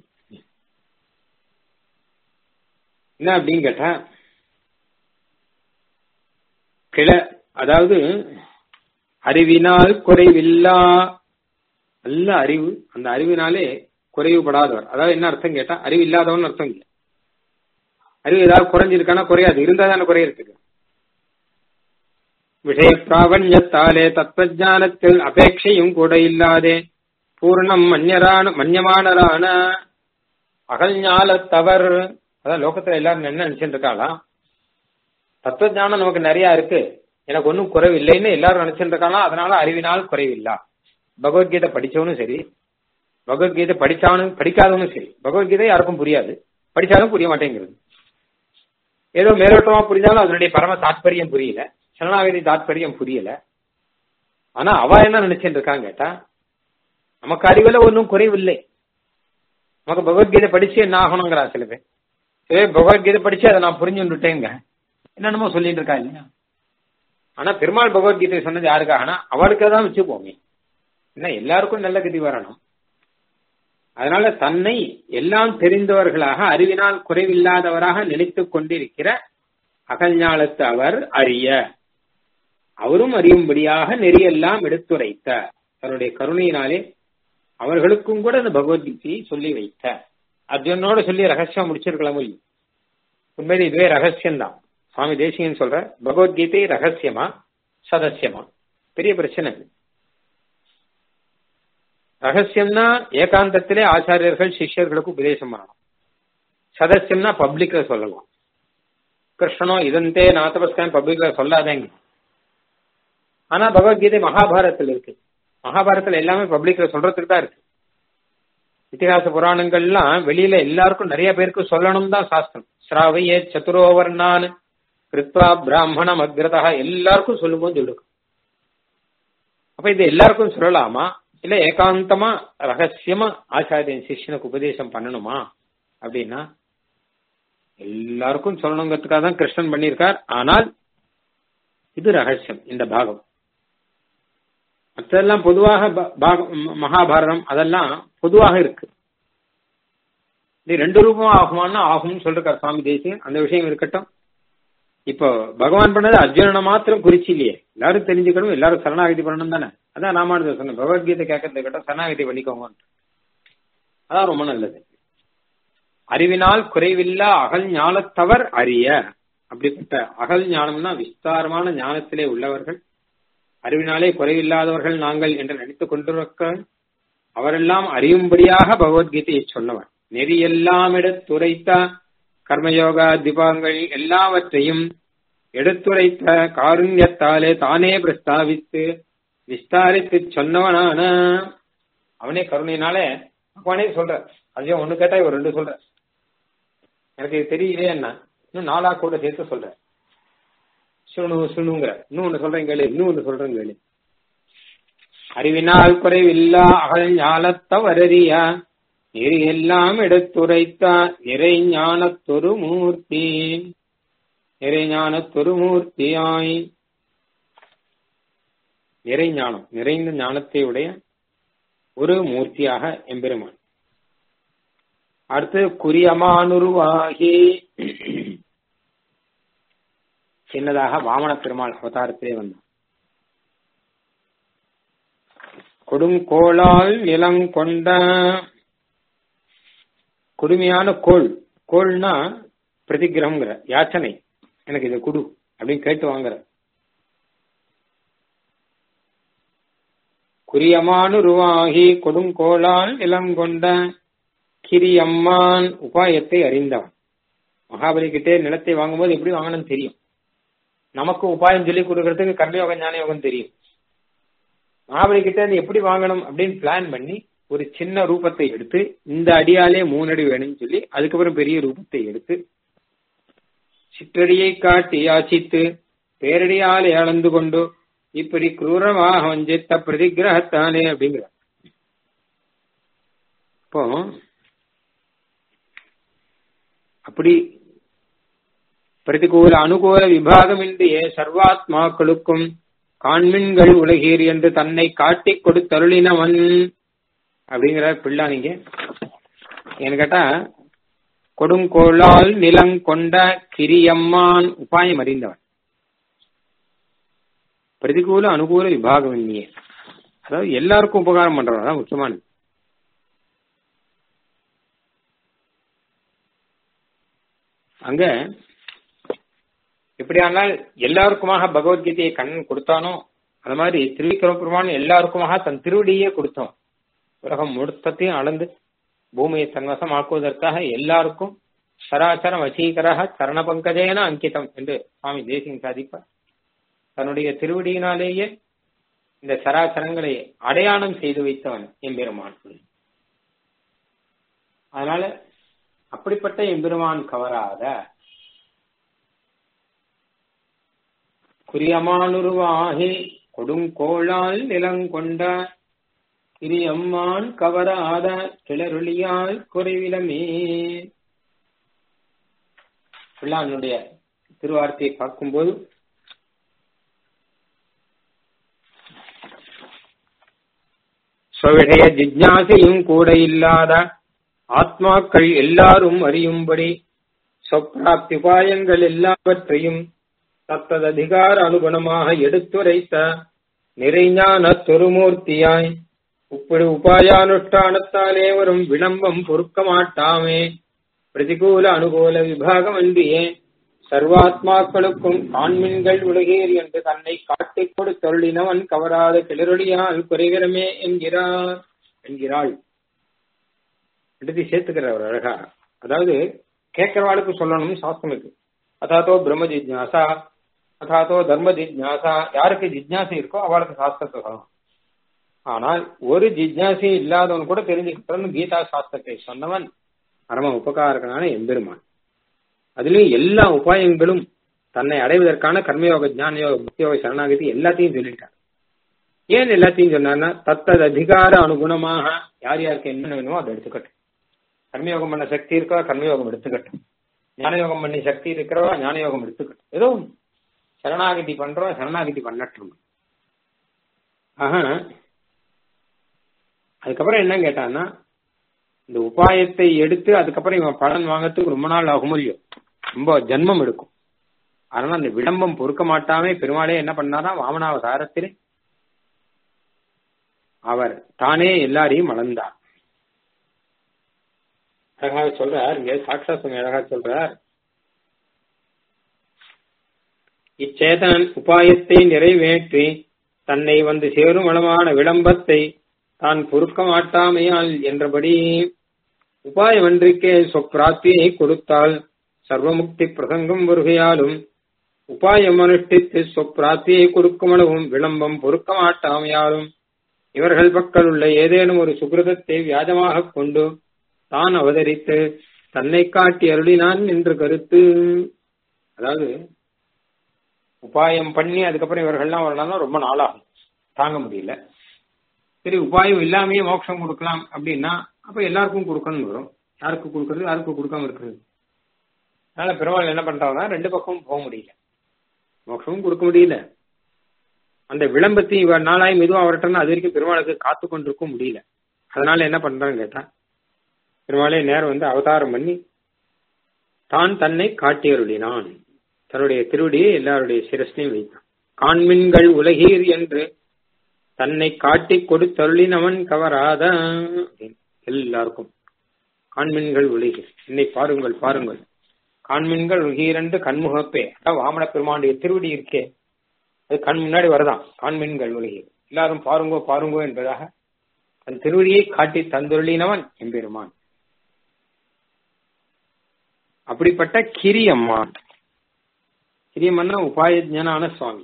என்ன அப்படின்னு கேட்டா கிள அதாவது அறிவினால் குறைவில்லா நல்ல அறிவு அந்த அறிவினாலே குறைவுபடாதவர் அதாவது என்ன அர்த்தம் கேட்டா அறிவு இல்லாதவன் அர்த்தம் இல்லை அறிவு ஏதாவது குறைஞ்சிருக்கானா குறையாது இருந்தா தானே குறையறதுக்கு விஷய பிராவண்யத்தாலே தத்துவஜானத்தில் அபேட்சையும் கூட இல்லாதே பூர்ணம் மன்யரான மன்யமானரான அகல்ஞாலத்தவர் அதான் லோகத்துல எல்லாரும் என்ன நினைச்சிட்டு இருக்காளா தத்துவஜானம் நமக்கு நிறைய இருக்கு எனக்கு ஒன்றும் குறைவில்லைன்னு எல்லாரும் நினைச்சிட்டு இருக்காங்களா அதனால அறிவினால் குறைவில்லா பகவத்கீதை படிச்சவனும் சரி பகவத்கீதை படிச்சாவனும் படிக்காதவனும் சரி பகவத்கீதை யாருக்கும் புரியாது படிச்சாலும் புரிய மாட்டேங்கிறது ஏதோ மேலோட்டமா புரிஞ்சாலும் அதனுடைய பரம தாத்பரியம் புரியல சரணாகதி தாத்பரியம் புரியல ஆனா அவ என்ன நினைச்சிட்டு இருக்காங்க கேட்டா நமக்கு அறிவுல ஒன்றும் குறைவில்லை நமக்கு பகவத்கீதை படிச்சு என்ன ஆகணுங்கிறா சில பேர் சில பேர் பகவத்கீதை படிச்சு அதை நான் புரிஞ்சுட்டேங்க என்னென்னமோ சொல்லிட்டு இருக்கா இல்லையா ஆனா பெருமாள் பகவத்கீதை சொன்னது யாருக்காகனா அவளுக்கு தான் வச்சுப்போமே என்ன எல்லாருக்கும் நல்ல கதி வரணும் அதனால தன்னை எல்லாம் தெரிந்தவர்களாக அறிவினால் குறைவில்லாதவராக நினைத்துக் கொண்டிருக்கிற அகஞாலத்து அவர் அறிய அவரும் அறியும்படியாக நெறியெல்லாம் எடுத்துரைத்த தன்னுடைய கருணையினாலே அவர்களுக்கும் கூட அந்த பகவத்கீதையை சொல்லி வைத்த அர்ஜுனோட சொல்லி ரகசியம் முடிச்சிருக்கலாம் உண்மையிலே இதுவே ரகசியம்தான் சுவாமி தேசிகன் சொல்ற பகவத்கீதை ரகசியமா சதசியமா பெரிய பிரச்சனை ரகசியம்னா ஏகாந்தத்திலே ஆச்சாரியர்கள் சிஷ்யர்களுக்கு உபதேசம் பண்ணணும் சதசியம்னா பப்ளிக்ல சொல்லலாம் கிருஷ்ணனோ இதந்தே நாத்தபஸ்கான் பப்ளிக்ல சொல்லாதேங்க ஆனா பகவத்கீதை மகாபாரதத்தில் இருக்கு மகாபாரதத்துல எல்லாமே பப்ளிக்ல சொல்றதுக்கு தான் இருக்கு இத்திகாச புராணங்கள்லாம் வெளியில எல்லாருக்கும் நிறைய பேருக்கு சொல்லணும் தான் சாஸ்திரம் ஸ்ராவையே சதுரோவர்ணான் கிருத்வா பிராமணம் அக்ரதா எல்லாருக்கும் சொல்லும்போது சொல்லுங்க அப்ப இது எல்லாருக்கும் சொல்லலாமா இல்ல ஏகாந்தமா ரகசியமா ஆச்சாரியன் சிஷ்யனுக்கு உபதேசம் பண்ணணுமா அப்படின்னா எல்லாருக்கும் சொல்லணுங்கிறதுக்காக தான் கிருஷ்ணன் பண்ணியிருக்கார் ஆனால் இது ரகசியம் இந்த பாகம் மற்றதெல்லாம் பொதுவாக மகாபாரதம் அதெல்லாம் பொதுவாக இருக்கு இது ரெண்டு ரூபம் ஆகுமான்னா ஆகும்னு சொல்றார் சுவாமி தேசியன் அந்த விஷயம் இருக்கட்டும் இப்போ பகவான் பண்ணது அர்ஜுனனை மாத்திரம் குறிச்சு இல்லையே எல்லாரும் தெரிஞ்சுக்கணும் எல்லாரும் சரணாகதி பண்ணணும் தானே அதான் ராமானுஜர் சொன்ன பகவத்கீதை கேட்கறது கேட்டா சரணாகதி பண்ணிக்கோங்க அதான் ரொம்ப நல்லது அறிவினால் குறைவில்லா அகல் ஞானத்தவர் அறிய அப்படிப்பட்ட அகல் ஞானம்னா விஸ்தாரமான ஞானத்திலே உள்ளவர்கள் அறிவினாலே குறைவில்லாதவர்கள் நாங்கள் என்று நினைத்துக் கொண்டிருக்க அவரெல்லாம் அறியும்படியாக பகவத்கீதையை சொன்னவர் நெறியெல்லாம் எடுத்துரைத்த கர்மயோகா திபாங்கள் எல்லாவற்றையும் எடுத்துரைத்த காருண்யத்தாலே தானே பிரஸ்தாவித்து விஸ்தாரித்து சொன்னவனான அவனே கருணையினாலே அவனே சொல்ற அதையும் ஒண்ணு கேட்டா இவர் ரெண்டு சொல்ற எனக்கு இது தெரியலையே என்ன இன்னும் நாலா கூட சேர்த்து சொல்ற சுணு சுணுங்கிற இன்னும் ஒண்ணு சொல்றேன் கேளு இன்னும் ஒண்ணு சொல்றேன் கேளு அறிவினால் குறைவில்லா அகல் ஞானத்தவரறியா நெறி எல்லாம் எடுத்துரைத்தா நிறை ஞானத்தொரு மூர்த்தி நிறை ஞானத்தொரு மூர்த்தியாய் நிறை ஞானம் நிறைந்த ஞானத்தை உடைய ஒரு மூர்த்தியாக எம்பெருமான் அடுத்து குறியமானுருவாகி சின்னதாக வாமன பெருமாள் அவதாரத்திலே வந்தான் கொடுங்கோளால் நிலங்கொண்ட கொடுமையான கோள் கோள்னா பிரதிகிரகம்ங்கிற யாச்சனை எனக்கு இதை குடு அப்படின்னு கேட்டு வாங்குற குறியமானுருவாகி கொடுங்கோளால் நிலங்கொண்ட கிரியம்மான் உபாயத்தை அறிந்தவன் மகாபலி கிட்டே நிலத்தை வாங்கும்போது எப்படி வாங்கணும்னு தெரியும் நமக்கு உபாயம் சொல்லி கொடுக்கறதுக்கு கர்மயோக ஞான யோகம் தெரியும் மகாபலி கிட்ட இருந்து எப்படி வாங்கணும் அப்படின்னு பிளான் பண்ணி ஒரு சின்ன ரூபத்தை எடுத்து இந்த அடியாலே மூணு அடி வேணும்னு சொல்லி அதுக்கப்புறம் பெரிய ரூபத்தை எடுத்து சிற்றடியை காட்டி யாச்சித்து பேரடியாலே அளந்து கொண்டு இப்படி குரூரமாக வஞ்சித்த பிரதிகிரகத்தானே அப்படிங்கிற இப்போ அப்படி பிரதிகூல அனுகூல விபாகமின்றியே சர்வாத்மாக்களுக்கும் காண்மின்கள் உலகீர் என்று தன்னை காட்டிக் கொடுத்தருளினவன் அப்படிங்கிறார் பிள்ளானிங்க ஏன்னு கேட்டா கொடுங்கோளால் நிலங்கொண்ட கிரியம்மான் உபாயம் அறிந்தவன் பிரதிகூல அனுகூல விபாகமின்னியே அதாவது எல்லாருக்கும் உபகாரம் பண்றவர் தான் முக்கியமானது அங்க எப்படியானால் எல்லாருக்குமாக பகவத்கீதையை கண்ணன் கொடுத்தானோ அது மாதிரி திருவிக்கிரம பெருமான் எல்லாருக்குமாக தன் திருவடியே கொடுத்தோம் உலகம் முழுத்தத்தையும் அளந்து பூமியை தன்வசம் ஆக்குவதற்காக எல்லாருக்கும் சராசர வசீகராக சரண பங்கஜேன அங்கிதம் என்று சுவாமி தேசிங் சாதிப்பார் தன்னுடைய திருவடியினாலேயே இந்த சராசரங்களை அடையாளம் செய்து வைத்தவன் எம்பெருமான் அதனால அப்படிப்பட்ட எம்பெருமான் கவராத குறியமானுருவாகி கொடுங்கோளால் நிலங்கொண்ட கிரியம்மான் கவராத கிளருளியால் குறைவிலமே பிள்ளானுடைய திருவார்த்தையை பார்க்கும்போது ஸ்வவிஷய ஜிஜ்ஞாசையும் கூட இல்லாத ஆத்மாக்கள் எல்லாரும் அறியும்படி சொப்ராப்தி உபாயங்கள் எல்லாவற்றையும் தத்தததிகார அனுகுணமாக எடுத்துரைத்த நிறைஞான தொருமூர்த்தியாய் இப்படி உபாயானுஷ்டானத்தாலே வரும் விளம்பம் பொறுக்க மாட்டாமே பிரதிகூல அனுகூல விபாகம் அன்றியே சர்வாத்மாக்களுக்கும் காண்மின்கள் உலகேர் என்று தன்னை காட்டிக் கொடுத்தொள்ளினவன் கவராத கிளறொழியால் குறைகிறமே என்கிறார் என்கிறாள் எடுத்து சேர்த்துக்கிறார் அழகா அதாவது கேட்கிறவாளுக்கு சொல்லணும் சாஸ்திரம் இருக்கு அதாத்தோ பிரம்ம ஜிஜ்ஞாசா அதாத்தோ தர்ம ஜிஜ்ஞாசா யாருக்கு ஜிஜ்ஞாசை இருக்கோ அவளுக்கு சாஸ்திரத்தை சொல்லணும் ஆனால் ஒரு ஜிஜ்ஞாசி இல்லாதவன் கூட தெரிஞ்சுக்கிட்டவன் கீதா சாஸ்திரத்தை சொன்னவன் பரம உபகாரகனான எம்பெருமான் அதுலயும் எல்லா உபாயங்களும் தன்னை அடைவதற்கான கர்மயோக ஞான யோக புத்தியோக சரணாகதி எல்லாத்தையும் சொல்லிட்டார் ஏன் எல்லாத்தையும் சொன்னார்னா தத்தது அதிகார அனுகுணமாக யார் யாருக்கு என்ன வேணுமோ அதை எடுத்துக்கட்டும் கர்மயோகம் பண்ண சக்தி இருக்கா கர்மயோகம் எடுத்துக்கட்டும் ஞானயோகம் பண்ணி சக்தி இருக்கிறவா ஞானயோகம் எடுத்துக்கட்டும் ஏதோ சரணாகதி பண்றோம் சரணாகதி பண்ணட்டும் ஆக அதுக்கப்புறம் என்ன கேட்டான்னா இந்த உபாயத்தை எடுத்து அதுக்கப்புறம் இவன் பலன் வாங்கறதுக்கு ரொம்ப நாள் ஆகும் இல்லையோ ரொம்ப ஜன்மம் எடுக்கும் அதனால அந்த விளம்பம் பொறுக்க மாட்டாமே பெருமாளே என்ன பண்ணாரா வாமனாவதாரத்தில் அவர் தானே எல்லாரையும் வளர்ந்தார் அழகாக சொல்றார் இங்க சாட்சா சுவாமி அழகா சொல்றார் இச்சேதனன் உபாயத்தை நிறைவேற்றி தன்னை வந்து சேரும் வளமான விளம்பத்தை தான் பொறுக்க மாட்டாமையால் என்றபடி உபாயமன்றிக்கே சொப்பிராப்தியை கொடுத்தால் சர்வமுக்தி பிரசங்கம் வருகையாலும் உபாயம் அனுஷ்டித்து சொப்பிராப்தியை கொடுக்குமளவும் விளம்பம் பொறுக்க மாட்டாமையாலும் இவர்கள் பக்கல் உள்ள ஏதேனும் ஒரு சுகிருதத்தை வியாஜமாக கொண்டு தான் அவதரித்து தன்னை காட்டி அருளினான் என்று கருத்து அதாவது உபாயம் பண்ணி அதுக்கப்புறம் இவர்கள்லாம் வரலாம் ரொம்ப நாளாகும் தாங்க முடியல சரி உபாயம் இல்லாமயே மோட்சம் கொடுக்கலாம் அப்படின்னா அப்ப எல்லாருக்கும் கொடுக்கணும் வரும் யாருக்கு கொடுக்கறது யாருக்கு கொடுக்காம இருக்கிறது அதனால பெருமாள் என்ன பண்றாங்கன்னா ரெண்டு பக்கமும் போக முடியல மோட்சமும் கொடுக்க முடியல அந்த விளம்பத்தையும் இவர் நாளாய் மெதுவா வரட்டோம்னா அது வரைக்கும் பெருமாளுக்கு காத்து கொண்டிருக்க முடியல அதனால என்ன பண்றான்னு கேட்டா பெருமாளே நேரம் வந்து அவதாரம் பண்ணி தான் தன்னை காட்டியருளினான் தன்னுடைய திருவடியை எல்லாருடைய சிரஸ்லையும் வைத்தான் காண்மின்கள் உலகீர் என்று தன்னை காட்டி கொடுத்தருளினவன் கவராத எல்லாருக்கும் காண்மின்கள் உலகீர் என்னை பாருங்கள் பாருங்கள் காண்மின்கள் உலகீரண்டு கண்முகப்பே அதான் வாமன பெருமானுடைய திருவடி இருக்கே அது கண் முன்னாடி வரதான் காண்மின்கள் உலகீர் எல்லாரும் பாருங்கோ பாருங்கோ என்பதாக தன் திருவடியை காட்டி தந்துருளினவன் எம்பெருமான் அப்படிப்பட்ட கிரியம்மான் கிரியம்மன்னா உபாயஜனான சுவாமி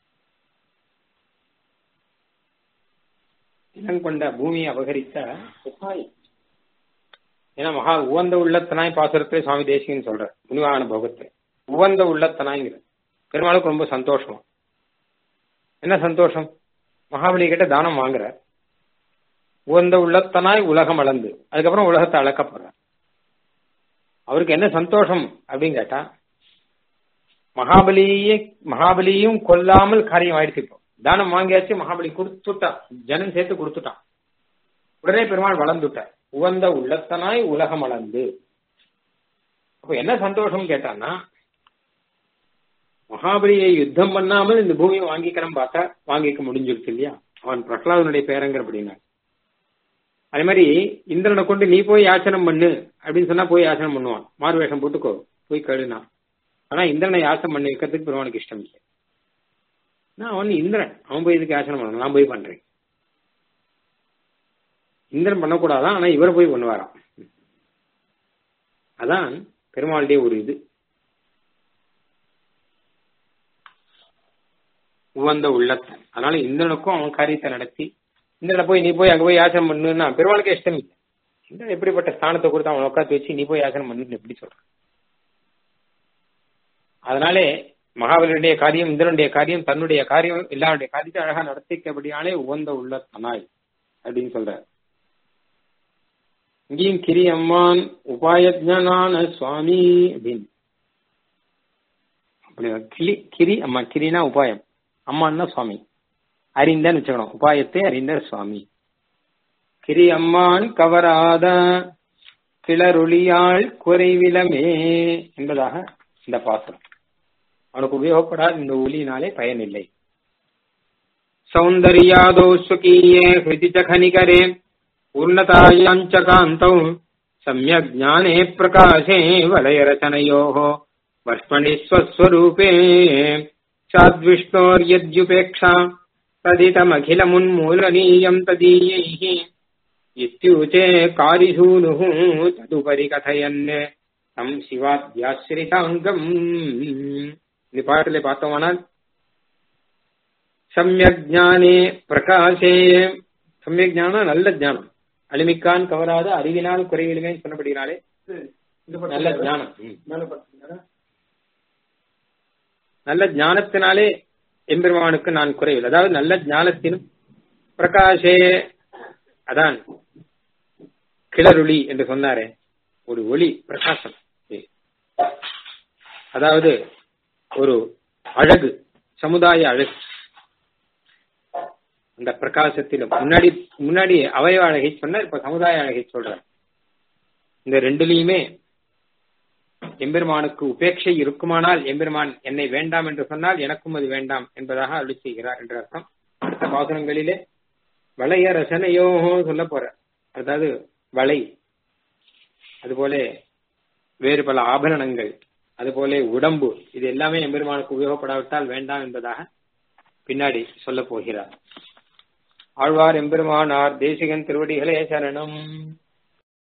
இளங்கொண்ட பூமியை அபகரித்த உபாயம் ஏன்னா மகா உவந்த உள்ளத்தனாய் பாசுரத்தை சுவாமி தேசிகன் சொல்ற முனிவாகன போகத்தை உவந்த உள்ளத்தனாய்ங்கிற பெருமாளுக்கு ரொம்ப சந்தோஷமா என்ன சந்தோஷம் மகாபலி கிட்ட தானம் வாங்குற உவந்த உள்ளத்தனாய் உலகம் அளந்து அதுக்கப்புறம் உலகத்தை அளக்க போற அவருக்கு என்ன சந்தோஷம் அப்படின்னு கேட்டா மகாபலியே மகாபலியும் கொல்லாமல் காரியம் ஆயிடுச்சு இப்போ தானம் வாங்கியாச்சு மகாபலி கொடுத்துட்டான் ஜனம் சேர்த்து கொடுத்துட்டான் உடனே பெருமாள் வளர்ந்துட்டார் உவந்த உள்ளத்தனாய் உலகம் அளந்து அப்ப என்ன சந்தோஷம் கேட்டான்னா மகாபலியை யுத்தம் பண்ணாமல் இந்த பூமியை வாங்கிக்கிறோம் பார்த்தா வாங்கிக்க முடிஞ்சிருக்கு இல்லையா அவன் பிரகலாதனுடைய பேரங்கிற அப்படின்னா அதே மாதிரி இந்திரனை கொண்டு நீ போய் யாச்சனம் பண்ணு அப்படின்னு சொன்னா போய் யாச்சனம் பண்ணுவான் மாறு வேஷம் போட்டுக்கோ போய் கேளுனா ஆனா இந்திரனை யாசனம் பண்ணி வைக்கிறதுக்கு பெருமானுக்கு இஷ்டம் இல்லை நான் அவன் இந்திரன் அவன் போய் இதுக்கு யாசனம் பண்ணணும் நான் போய் பண்றேன் இந்திரன் பண்ணக்கூடாதான் ஆனா இவர் போய் பண்ணுவாராம் அதான் பெருமாளுடைய ஒரு இது உவந்த உள்ளத்தன் அதனால இந்திரனுக்கும் அவன் காரியத்தை நடத்தி இந்திரனை போய் நீ போய் அங்க போய் யாசனம் பண்ணுன்னா பெருமாளுக்கு இஷ்டம் இல்லை இந்திரன் எப்படிப்பட்ட ஸ்தானத்தை கொடுத்து அவன் உட்காந்து வச்சு நீ போய் யாசனம் பண்ணுன்னு எப்படி சொல்ற அதனாலே மகாபலியுடைய காரியம் இந்திரனுடைய காரியம் தன்னுடைய காரியம் எல்லாருடைய காரியத்தை அழகா நடத்திக்கபடியாலே உகந்த உள்ள தனாய் அப்படின்னு சொல்ற இங்கேயும் கிரி அம்மான் உபாயஜனான சுவாமி அப்படின்னு அப்படி கிளி கிரி அம்மா கிரினா உபாயம் அம்மான்னா சுவாமி அறிந்தன்னு வச்சுக்கணும் உபாயத்தை அறிந்த சுவாமி கிரி அம்மான் கவராத கிளரொளியாள் குறைவிலமே என்பதாக இந்த பாசனம் அவனுக்கு உபயோகப்படாத இந்த ஒலியினாலே பயனில்லை சௌந்தர்யாதோ ஸ்வகீயே ஹிருதி கனிகரே பூர்ணதாயாஞ்ச காந்தௌ சமயக் ஞானே பிரகாசே வலயரச்சனையோः வஷ்மணி ஸ்வஸ்வரூபே சாத்விஷ்ணோர்யத்யுபேक्षा तदितमखिलमुन्मूलनीयम् तदीयैः इत्युचे कारिधूनुः तदुपरि कथयन् தம் சிவாத்யாசிரிதாங்கம் இந்த பாட்டிலே பார்த்தோமானால் சமயக் ஞானே பிரகாசே சமயக் ஞானம் நல்ல ஞானம் அழிமிக்கான் கவராத அறிவினால் குறைவிலுமே சொன்னபடினாலே நல்ல ஞானம் நல்ல ஞானத்தினாலே எம்பெருமானுக்கு நான் குறைவில் அதாவது நல்ல ஞானத்தினும் பிரகாஷே அதான் கிளருளி என்று சொன்னாரே ஒரு ஒளி பிரகாசம் அதாவது ஒரு அழகு சமுதாய அழகு அந்த பிரகாசத்திலும் முன்னாடி முன்னாடி அவயவ அழகை சொன்ன இப்ப சமுதாய அழகை சொல்ற இந்த ரெண்டுலயுமே எம்பெருமானுக்கு உபேட்சை இருக்குமானால் எம்பெருமான் என்னை வேண்டாம் என்று சொன்னால் எனக்கும் அது வேண்டாம் என்பதாக அருளி செய்கிறார் என்ற அர்த்தம் அடுத்த பாசனங்களிலே வளைய ரசனையோ சொல்ல போற அதாவது வளை அதுபோல வேறு பல ஆபரணங்கள் அதுபோல உடம்பு இது எல்லாமே எம்பெருமானுக்கு உபயோகப்படாவிட்டால் வேண்டாம் என்பதாக பின்னாடி சொல்ல போகிறார் ஆழ்வார் எம்பெருமானார் தேசிகன் திருவடிகளே சரணம்